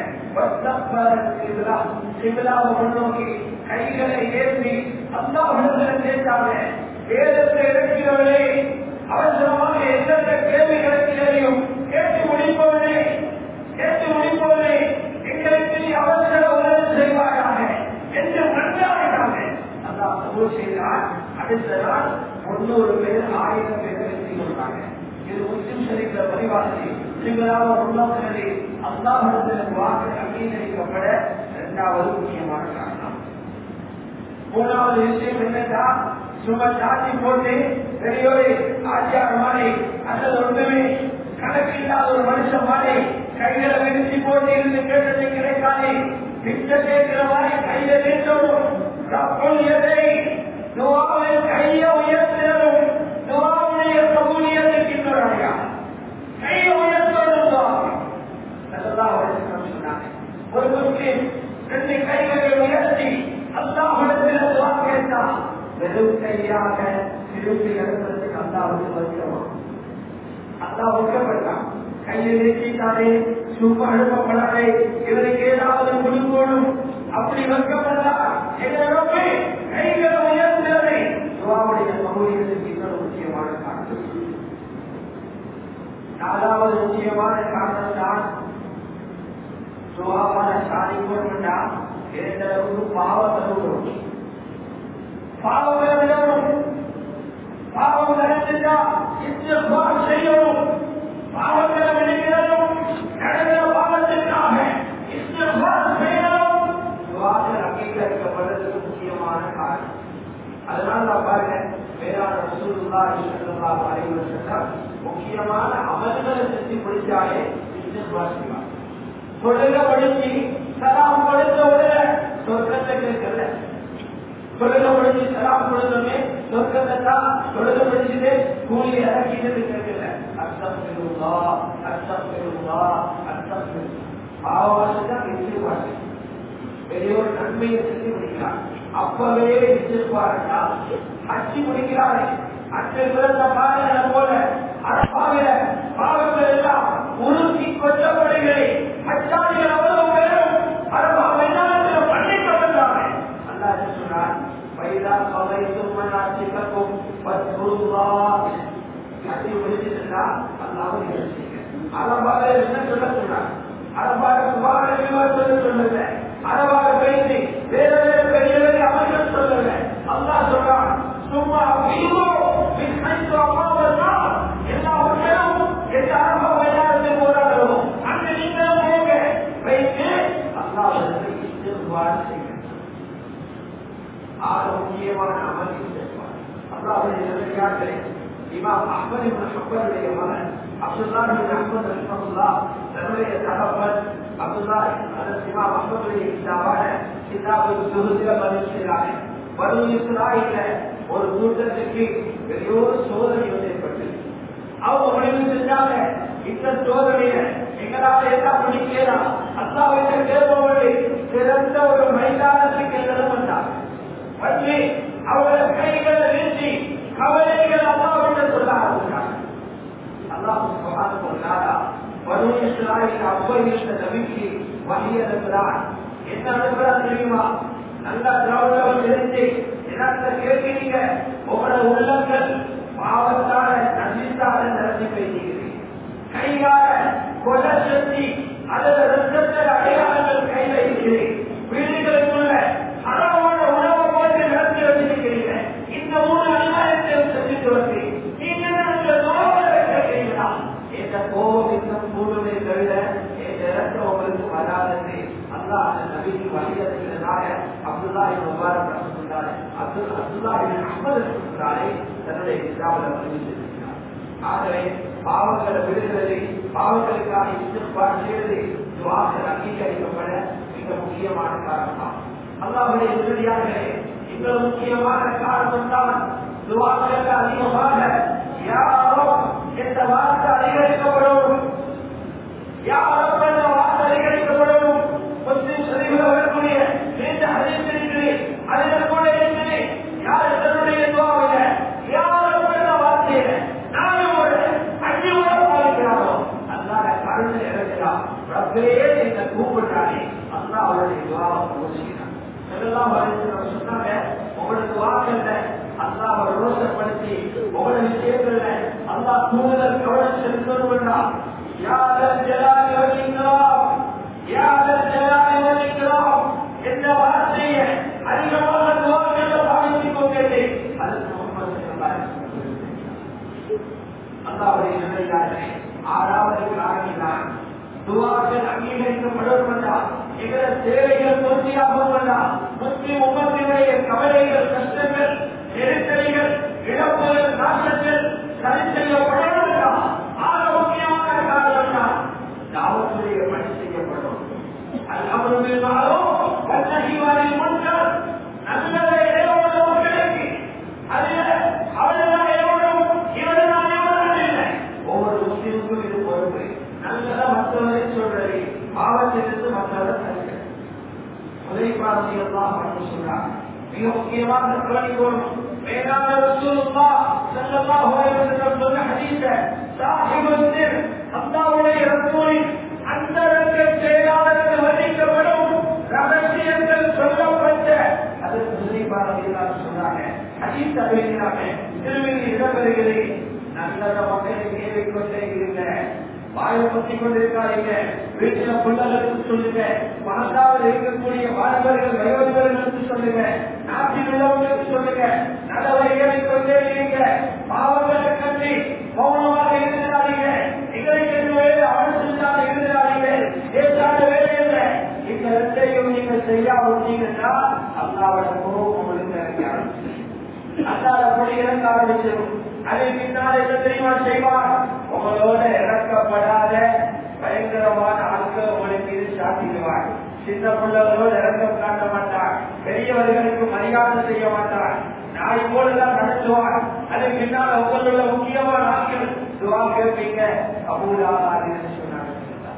சிபிலாவை முன்னோக்கி கைகளை ஏற்றி அல்லாஹிடத்தில் சேர்த்தாங்க வேதத்தை இறக்கிறவர்களே அவசரமாக எந்தெந்த கேள்விகளுக்கு இடையும் கேட்டு முடிப்பவனே கேட்டு முடிப்பவனே எங்களுக்கு நீ அவசர உதவி செய்வாயாக என்று மன்றாடினாங்க அல்லாஹ் கபூல் செய்தார் அடுத்த நாள் முன்னூறு பேர் ஆயிரம் பேர் வெற்றி கொண்டாங்க இது முஸ்லிம் ஷரீஃப்ல பதிவானது சிங்களாக உருவாக்குறது அல்லாஹிடத்தில் வாக்கு அங்கீகரிக்கப்பட இரண்டாவது முக்கியமான காரணம் மூணாவது விஷயம் என்னன்னா சும்மா சாட்சி போட்டு பெரியோரே ஆச்சியார் மாதிரி அல்லது ஒன்றுமே கணக்கில்லாத ஒரு மனுஷன் மாதிரி கைகளை விரிச்சு போட்டு இருந்து கேட்டது கிடைக்காது பிச்சை கேட்கிற மாதிரி கையில நீட்டவும் ரப்பல் எதை துவாவை கையை உயர்த்தவும் துவாவுடைய கபூலியத்தை கிட்டுறாங்க கையை உயர்த்தவும் துவாவை அதெல்லாம் சொன்னாங்க ஒரு முஸ்லீம் ரெண்டு கைகளை உயர்த்தி அல்லாஹிடத்தில் துவா கேட்டா வெறும் கையாக திருப்பி எடுப்பதற்கு அல்லாவுக்கு வருகிறோம் அல்லா ஒக்கப்பட்டான் கையை நீட்டிட்டாரே சும்மா அனுப்பப்படாதே இவருக்கு ஏதாவது கொடுக்கணும் அப்படி வைக்கப்பட்டால் எங்களுக்கு கைகளை உயர்ந்ததை துவாவுடைய சமூகத்துக்கு இன்னொரு முக்கியமான காரணம் நாலாவது முக்கியமான காரணம் தான் துவாவான சாதி போட்டுட்டா எந்த அளவுக்கு பாவத்தை விடும் பாவங்களை விடணும் பாவம் நடந்துட்டா இஸ்திஃபார் செய்யணும் பாவங்களை விடுகிறதும் நடந்த பாவத்திற்காக இஸ்திஃபார் செய்யணும் துவாக்கள் அங்கீகரிக்கப்படுறதுக்கு முக்கியமான காரணம் அதனால நான் பாருங்க வேளாண் ரசூலுல்லா ஸல்லல்லாஹு அலைஹி வஸல்லம் முக்கியமான அமல்களை செஞ்சு முடிச்சாலே இஸ்திஃபார் செய்வாங்க தொழுக படிச்சு சலாம் கொடுத்த உடனே சொர்க்கத்தை கேட்கல தொழுக படிச்சு சலாம் கொடுத்தோமே சொர்க்கத்தை தான் தொழுக படிச்சுட்டு கூலி இறக்கிட்டு கேட்கல அர்த்தம் பெறுவா அர்த்தம் பெறுவா அர்த்தம் பெறுவா பாவவாசம் எதிர்பார்க்கு பெரிய ஒரு நன்மையை செஞ்சு முடிக்கிறார் அப்பவே எதிர்பார்த்தா அச்சு முடிக்கிறாரே அச்சு பிறந்த பாவனை போல அறப்பாவில பாவங்கள் எல்லாம் உருக்கி கொல்லப்படுகிறே அச்சாதிகள் அவ்வளவு பேரும் அரபா மைதானத்தில் பண்ணிக்கொண்டாங்க அல்லாஹ் சொன்னார் வைதா கவை சும்மனாசிக்கும் பத்ருல்லா கட்டி முடிச்சிருந்தா அல்லாஹ் அரபாக என்ன சொல்ல சொன்னார் அரபாக சுபாக சொல்ல சொல்லல அரபாக பேசி வேற வேற பெரியவரை அமைச்சர் சொல்லல அல்லாஹ் சொல்றான் சும்மா வீரோ பின்னைத்து அம்மாவா எல்லா மக்களும் எந்த அரபா மைதானத்தில் போராடுறோம் அங்க நீங்களும் போங்க வைத்து அல்லாஹ் இஸ்திஃபார் செய்யுங்க ஆக முக்கியமான அமல் இஸ்திஃபார் அல்லாஹ்வுடைய நல்லடியார்களே இமாம் அஹ்மத் இப்னு ஹம்பலுடைய மகன் அப்துல்லா இப்னு அஹ்மத் ரஹ்மத்துல்லாஹ் தன்னுடைய தகப்பன் அப்துல்லா அதன் இமாம் அஹ்மதுடைய கிதாபான கிதாபு சுஹுதில பதிவு செய்கிறாங்க பனு இஸ்ராயில ஒரு கூட்டத்துக்கு பெரிய ஒரு சோதனை வந்து ஏற்பட்டது அவங்க முடிவு செஞ்சாங்க இந்த சோதனைய எங்களால என்ன பிடிக்கலாம் அல்லாவிட்ட கேட்பவர்கள் சிறந்த ஒரு மைதானத்துக்கு எழுதம் வந்தாங்க வந்து அவங்கள கைகளை வீசி கவலைகள் அல்லாவிட்ட சொல்ல ஆரம்பிச்சாங்க அல்லாஹ் சுப்ஹானஹு வ தஆலா பனு இஸ்ராயீல் அவ்வளவு நபிக்கு வஹி அனுப்புகிறார் என்ன அனுப்புகிறார் தெரியுமா நல்ல திராவிட தெரிஞ்சு என்ன கேட்கிறீங்க உங்களோட உள்ளங்கள் பாவத்தால நசித்தால நிரம்பி பேசுகிறேன் கையால கொலை செஞ்சு அல்லது ரத்தத்தில் அடையாளங்கள் கையில இருக்கிறேன் வீடுகளுக்குள்ள தன்னுடைய கிதாபில் பதிவு செய்திருக்கிறார் ஆகவே பாவங்களை விடுகிறது பாவங்களுக்காக இஸ்திஃபார் செய்வது துவாக்கள் அங்கீகரிக்கப்பட மிக முக்கியமான காரணம் அல்லாஹுடைய உறுதியாகவே மிக முக்கியமான காரணம் தான் துவாக்களுக்கு அதிகமாக யாரோ என்ற வார்த்தை அதிகரிக்கப்படும் யாரோ என்ற வார்த்தை அதிகரிக்கப்படும் முஸ்லிம் சரிவில் வரக்கூடிய நீண்ட ஹதீஸ் இருக்கிறது அதில் கூட இருக்குது யார் தன்னுடைய துவாவில யாரோ என்ற வார்த்தையில நானும் ஒரு அஞ்சு முறை பாதிக்கிறாரோ அல்லாத கருணை இறக்கிறார் ரப்பே என்ன கூப்பிடுறானே அல்லா அவருடைய துவாவை யோசிக்கிறார் இதெல்லாம் வருகிறது சொன்னாங்க உங்களுக்கு வாக்கல்ல அல்லா அவர் ரோசப்படுத்தி உங்களோட விஷயங்கள்ல அல்லா கூடுதல் கவனம் செலுத்தணும் யாதல் ஜலாலி வலிக்கிறோம் யாதல் ஜலாலி வலிக்கிறோம் என்ற வார்த்தையை அதிகமாக துவாக்கல்ல பாவித்துக் கொண்டே அதற்கு முன்பு அல்லாவுடைய நிலையாளே ஆறாவது காரணிதான் துவாக்கள் அங்கீகரிக்கப்படுவதா இதர தேவைகள் பூர்த்தியாகுவதா முஸ்லிம் உமத்தினுடைய கவலைகள் கஷ்டங்கள் நெருக்கடிகள் இழப்புகள் நாசங்கள் சரி செய்யப்படுவதா ஆக முக்கியமான காரணம் தான் தாவத்துடைய பணி செய்யப்படும் அல்லாமலும் வல்லகிவாரில் முன்னால் நல்லதை இடையோடு மக்களுக்கு அதில் அவர்கள் எவரும் இவர்கள் எவரும் இல்லை ஒவ்வொரு முஸ்லிமுக்கும் இது பொறுப்பு நல்லத மற்றவரை சொல்றது பாவத்திலிருந்து மற்றவரை தடுக்க உதவிப்பாசி எல்லாம் பண்ணி சொல்றாங்க மிக முக்கியமான கவனிக்கணும் வேதாந்த ரசூலுல்லா ஸல்லல்லாஹு அலைஹி வஸல்லம் சொன்ன ஹதீஸ சாஹிபுல் சிர் அல்லாஹ்வுடைய ரசூலின் அந்தரங்க செயலாளர்கள் வர்ணிக்கப்படும் ரகசியங்கள் சொல்லப்பட்ட அது உதவிப்பாசி எல்லாம் சொல்றாங்க ஹதீஸ் அறிவிக்கிறாங்க திருமணி இடம்பெறுகிறது நல்லத மக்களுக்கு கேள்விக்கொண்டே இருங்க வாயை பத்தி கொண்டிருக்காதீங்க வீட்டுல பிள்ளைகளுக்கு சொல்லுங்க பணத்தாவில் இருக்கக்கூடிய வாலிபர்கள் வயோதிபர்களுக்கு சொல்லுங்க நாட்டில் உள்ளவர்களுக்கு சொல்லுங்க நடவடிக்கை கொண்டே இருங்க பாவங்களை கட்டி மௌனமாக இருந்தாதீங்க எங்களுக்கு எந்த வேலை அவன் செஞ்சாலும் இருந்தாதீங்க ஏற்றாத வேலை இல்லை இந்த ரெண்டையும் நீங்க செய்யாமட்டீங்கன்னா அல்லாவோட கோபம் உங்களுக்கு இறங்கி ஆரம்பிச்சு அல்லாத அப்படி இறங்க ஆரம்பிச்சிடும் அதை பின்னால் என்ன தெரியுமா செய்வார் உங்களோட இறக்கப்படாத பயங்கரமான ஆட்கள் உங்களுக்கு இது சாத்திடுவார் சின்ன பிள்ளைகளோடு இறக்கம் காட்ட மாட்டார் பெரியவர்களுக்கு மரியாதை செய்ய மாட்டார் நாய் போலதான் நடத்துவார் அது பின்னால் உங்களுள்ள முக்கியமான ஆட்கள் துவா கேட்பீங்க அபூலா அப்படின்னு சொன்னாங்க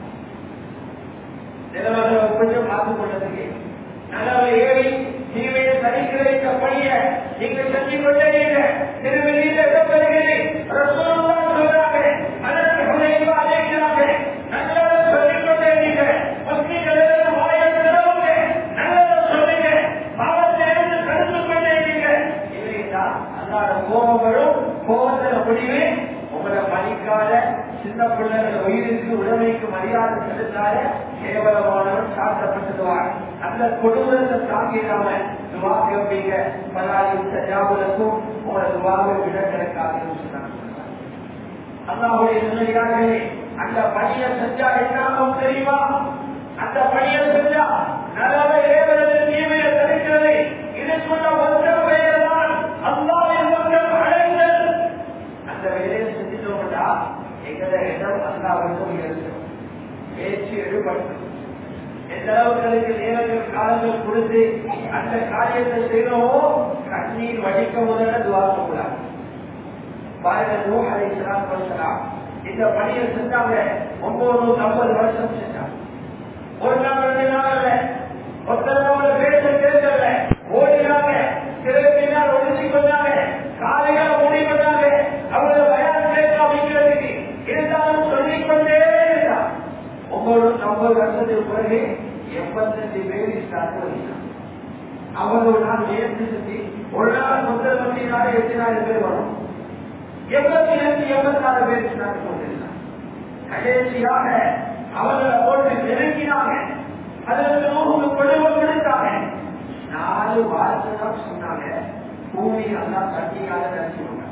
நிலவரை கொஞ்சம் பார்த்து கொண்டதுக்கு நல்லவை ஏறி தீமையை சரிக்கிறைக்க பணிய நீங்க செஞ்சு கொண்டே திருவெளியில இடம்பெறுகிறது ரசூலுல்லா சொல்றாங்க அதற்கு ஹுதைபா அழைக்கிறாங்க நல்லதை சொல்லிக் கொண்டே நீங்க முஸ்லிம்கள் வாயை திறவுங்க நல்லதை சொல்லுங்க பாவத்திலிருந்து தடுத்து கொண்டே நீங்க இல்லையா அல்லாத கோபம் வரும் கோபத்துல முடிவு உங்களை மதிக்காத சின்ன பிள்ளைகள் உயிருக்கு உடமைக்கு மரியாதை செலுத்தாத கேவலமானவன் சாத்தப்பட்டுடுவார் அந்த கொடூரத்தை தாங்கிடாம துவா கேட்பீங்க பலாரி சஜாபுலக்கும் உங்களோட துவாவை விட கிடக்காதுன்னு சொன்னாங்க அல்லாவுடைய நிலையாகவே அந்த பணியை செஞ்சா என்னாகும் தெரியுமா அந்த பணியை செஞ்சா நல்லவை ஏவரது தீமையை தடுக்கிறது இதுக்குள்ள ஒன்றும் பெயர்தான் அல்லாவின் மக்கள் அழைங்கள் அந்த வேலையை செஞ்சுட்டோம்டா எங்களை இடம் அல்லாவுக்கும் இருக்கும் பேச்சு எடுபட்டு எந்த அளவுக்கு நேரங்கள் காலங்கள் கொடுத்து அந்த காரியத்தை செய்யறோமோ கண்ணீர் வடிக்க முதல்ல துவா கூடாது பாருங்க நூஹ் அலைஹிஸ்ஸலாம் சொல்லலாம் இந்த பணியை செஞ்சாங்க ஒன்பது ஐம்பது வருஷம் செஞ்சாங்க ஒரு நாள் ரெண்டு நாள் இல்ல ஒருத்தரவங்க பேச கேட்கல ஓடினாங்க திருப்பினால் ஒழிச்சு கொண்டாங்க காலையில மூடி கொண்டாங்க அவங்கள பயம் கேட்க வைக்கிறதுக்கு இருந்தாலும் சொல்லிக் கொண்டே இருந்தான் ஒவ்வொரு ஐம்பது வருஷத்துக்கு பிறகு எண்பத்தஞ்சு பேர் ஸ்டார்ட் பண்ணிட்டாங்க அவங்க ஒரு நாள் முயற்சி செஞ்சு ஒரு நாள் முதல் நம்பி நாள் எட்டு நாலு பேர் வரும் எண்பத்தி ரெண்டு எண்பத்தி நாலு பேர் ஸ்டார்ட் பண்ணிருந்தாங்க கடைசியாக அவங்களை போட்டு நெருங்கினாங்க அதற்கு நூறு குடும்பம் கொடுத்தாங்க நாலு வார்த்தை தான் சொன்னாங்க பூமி எல்லாம் தண்ணியால நிறுத்தி போட்டாங்க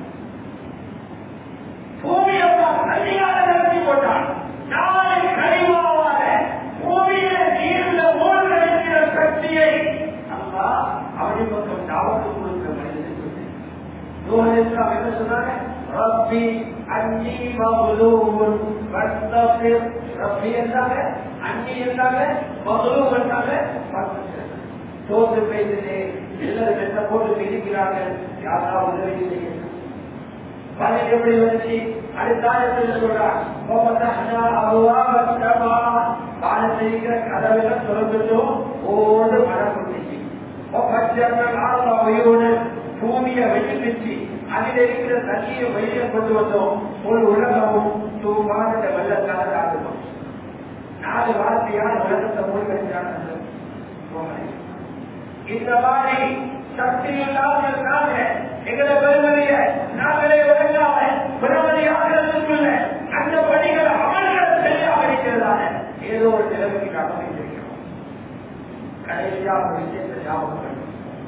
பூமி எல்லாம் தண்ணியால நிறுத்தி போட்டான் நாளை கழிவாவாத பூமியில நீர்ல மூழ்கடிக்கிற சக்தியை அல்லா அவடி பக்கம் தாவத்து கொடுக்கிற மனிதனுக்கு நூறு என்ன ரப்பி அன்னி மகுலூன் வஸ்தஃபிர் ரப்பி என்றாங்க அன்னி என்றாங்க மகுலூன் என்றாங்க தோற்று பேசினே எல்லாரும் என்ன போட்டு பிரிக்கிறார்கள் யாராவது உதவி செய்ய பதில் எப்படி வந்துச்சு அடுத்தாயத்தில் சொல்றார் வானத்தில் இருக்கிற கதவுகள் திறந்துட்டோம் ஓடு மழை கொண்டுச்சு பூமியை வெட்டிச்சு அதில் இருக்கிற தண்ணியை வெளியே கொண்டு வந்தோம் ஒரு உலகமும் தூமான வெள்ளத்தால ஆகணும் நாலு வார்த்தையான உலகத்தை மூழ்கடிச்சாங்க இந்த மாதிரி சக்தி இல்லாமல் இருக்காங்க எங்களை பெருமதிய நாங்களே விளங்காம பெருமதி ஆகிறதுக்குள்ள அந்த பணிகள் அமல்கள் சரியாக இருக்கிறதான ஏதோ ஒரு நிலைமைக்கு நாம் வைத்திருக்கிறோம் கடைசியா ஒரு விஷயத்தை ஞாபகம் வேண்டும்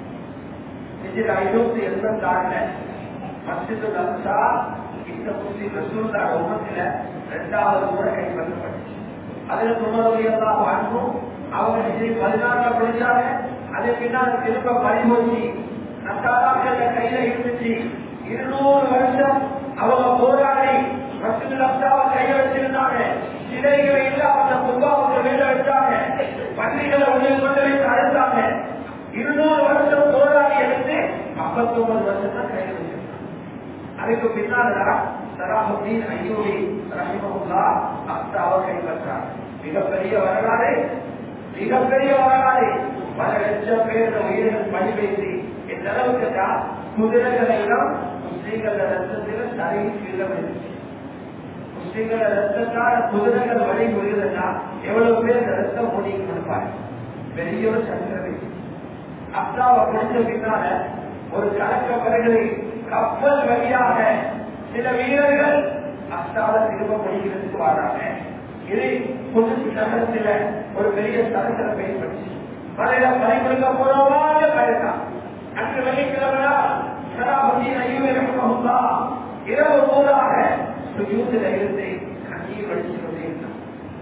இதில் ஐநூத்தி எண்பத்தி ஆறுல மசிது நம்சா இந்த முஸ்லிம் ரசூல்லா உமத்தில இரண்டாவது முறை கைப்பற்றப்பட்டுச்சு அதுல துணர்வையெல்லாம் வாழ்ந்தும் அவங்க நிஜை பதினாறுல படிச்சாங்க அது பின்னால் திரும்ப பறிபோச்சு நட்டாளாக்கள் கையில இருந்துச்சு இருநூறு வருஷம் அவங்க போராடி மசிது நம்சாவை கையில வச்சிருந்தாங்க சிலைகளை எல்லாம் அந்த கும்பாவுக்கு மேல வச்சாங்க பள்ளிகளை உள்ளே கொண்டு வைத்து அழுத்தாங்க இருநூறு வருஷம் போராடி எடுத்து ஐம்பத்தி ஒன்பது வருஷம் தான் கையில் வச்சிருந்தாங்க அதுக்கு பின்னால்தான் சராபுத்தீன் ஐயூரி ரஹிமஹுல்லா அப்தாவை கைப்பற்றார் மிகப்பெரிய வரலாறு மிகப்பெரிய வரலாறு பல லட்சம் பேர் உயிர்கள் பணி பேசி இந்த அளவுக்கு தான் குதிரைகளை எல்லாம் முஸ்லீம்கள ரத்தத்தில் தலை கீழே விழுந்துச்சு முஸ்லீம்கள ரத்தத்தால் குதிரைகள் வழி முடியுதுன்னா எவ்வளவு பேர் இந்த ரத்தம் மூடி கொடுப்பாங்க பெரிய ஒரு சந்திரவை அப்தாவை முடிஞ்ச பின்னால ஒரு கலக்க வருகிறது கப்பல் வழியாக சில வீரர்கள் அப்தாவை திரும்ப முடிக்கிறதுக்கு வராங்க இது புதுசு நகரத்துல ஒரு பெரிய சரசரப்பை ஏற்படுச்சு மலையில பணி கொடுக்க போறவாங்க பயணம் அன்று வெள்ளிக்கிழமையா சராபதி ஐயூரா இரவு போதாக சுயூத்துல இருந்து கண்ணீர் வடிச்சு கொண்டே இருந்தார்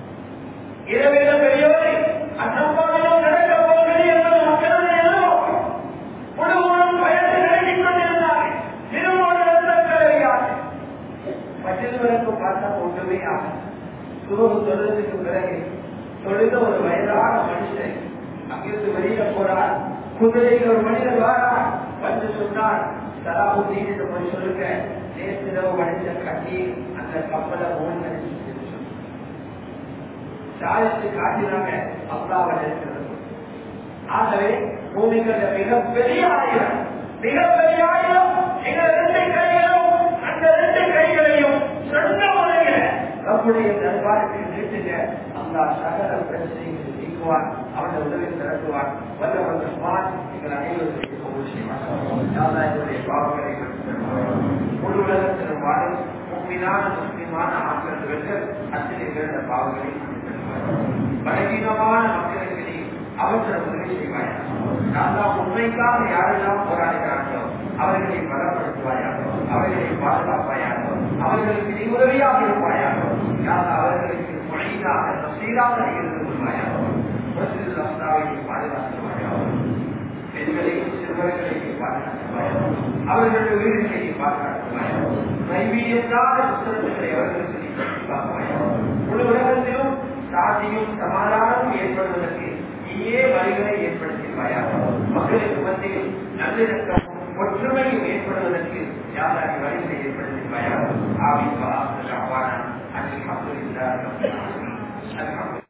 இரவில பெரியவரை அசம்பாவிதம் நடக்க போகிறது என்பது மக்களுடைய எதிர்ப்பு முழுவதும் பயந்து நடத்திக் கொண்டிருந்தார்கள் திருமண கலையார்கள் பட்டியலுக்கு பார்த்தா ஒன்றுமே ஆகும் சுபகு தொழுதுக்கு பிறகு தொழுத ஒரு வயதான மனுஷன் அங்கிருந்து வெளியில போறார் குதிரையில் ஒரு மனிதர் வாரார் வந்து சொன்னார் சலாபுத்தீன் என்று போய் சொல்லுங்க நேற்றிரவு மனித கண்ணீர் அந்த கப்பலை மூணு சாதித்து காட்டினாங்க அல்லாவை இருக்கிறது ஆகவே பூமிகள் மிகப்பெரிய ஆயுதம் மிகப்பெரிய ஆயுதம் எங்க ரெண்டு கைகளும் அந்த ரெண்டு கைகளையும் சொந்த முறையில நம்முடைய தர்பாருக்கு நீட்டுங்க அல்லா சகல பிரச்சனைகளை நீக்குவான் அவனுடைய உதவி திறக்குவான் வல்லவன் ரஹ்மான் எங்கள் அனைவருக்கும் என்னுடைய பாவங்களை முழு உலகத்திலும் வாழும் உண்மையான முஸ்லிமான ஆசிரியர்கள் அத்தனை பேருடைய பாவங்களை பலவீனமான மக்களுக்கு நீ அவசர உதவி செய்வாயா நான் உண்மைக்காக யாரெல்லாம் போராடுகிறார்களோ அவர்களை பலப்படுத்துவாயாக அவர்களை பாதுகாப்பாயாக அவர்களுக்கு நீ உதவியாக இருப்பாயாக யார் அவர்களுக்கு மொழியாக சீராக இருந்து கொள்வாயாக பாதுகாத்துவாயாக பெண்களையும் சிறுவர்களையும் பாதுகாத்துவாயாக அவர்களுடைய உயிர்களை பாதுகாத்துவாயாக கைவீரியத்தான புத்தகங்களை அவர்களுக்கு நீ பாதுகாப்பாயாக முழு உலகத்திலும் சாதியும் சமாதானமும் ஏற்படுவதற்கு நீயே வழிகளை ஏற்படுத்தியிருப்பாயாக மக்களுக்கு மத்தியில் நல்லிணக்கம் ஒற்றுமையும் ஏற்படுவதற்கு யாராக வழிகளை ஏற்படுத்தியிருப்பாயாக ஆவின் அனில் அப்துல்லா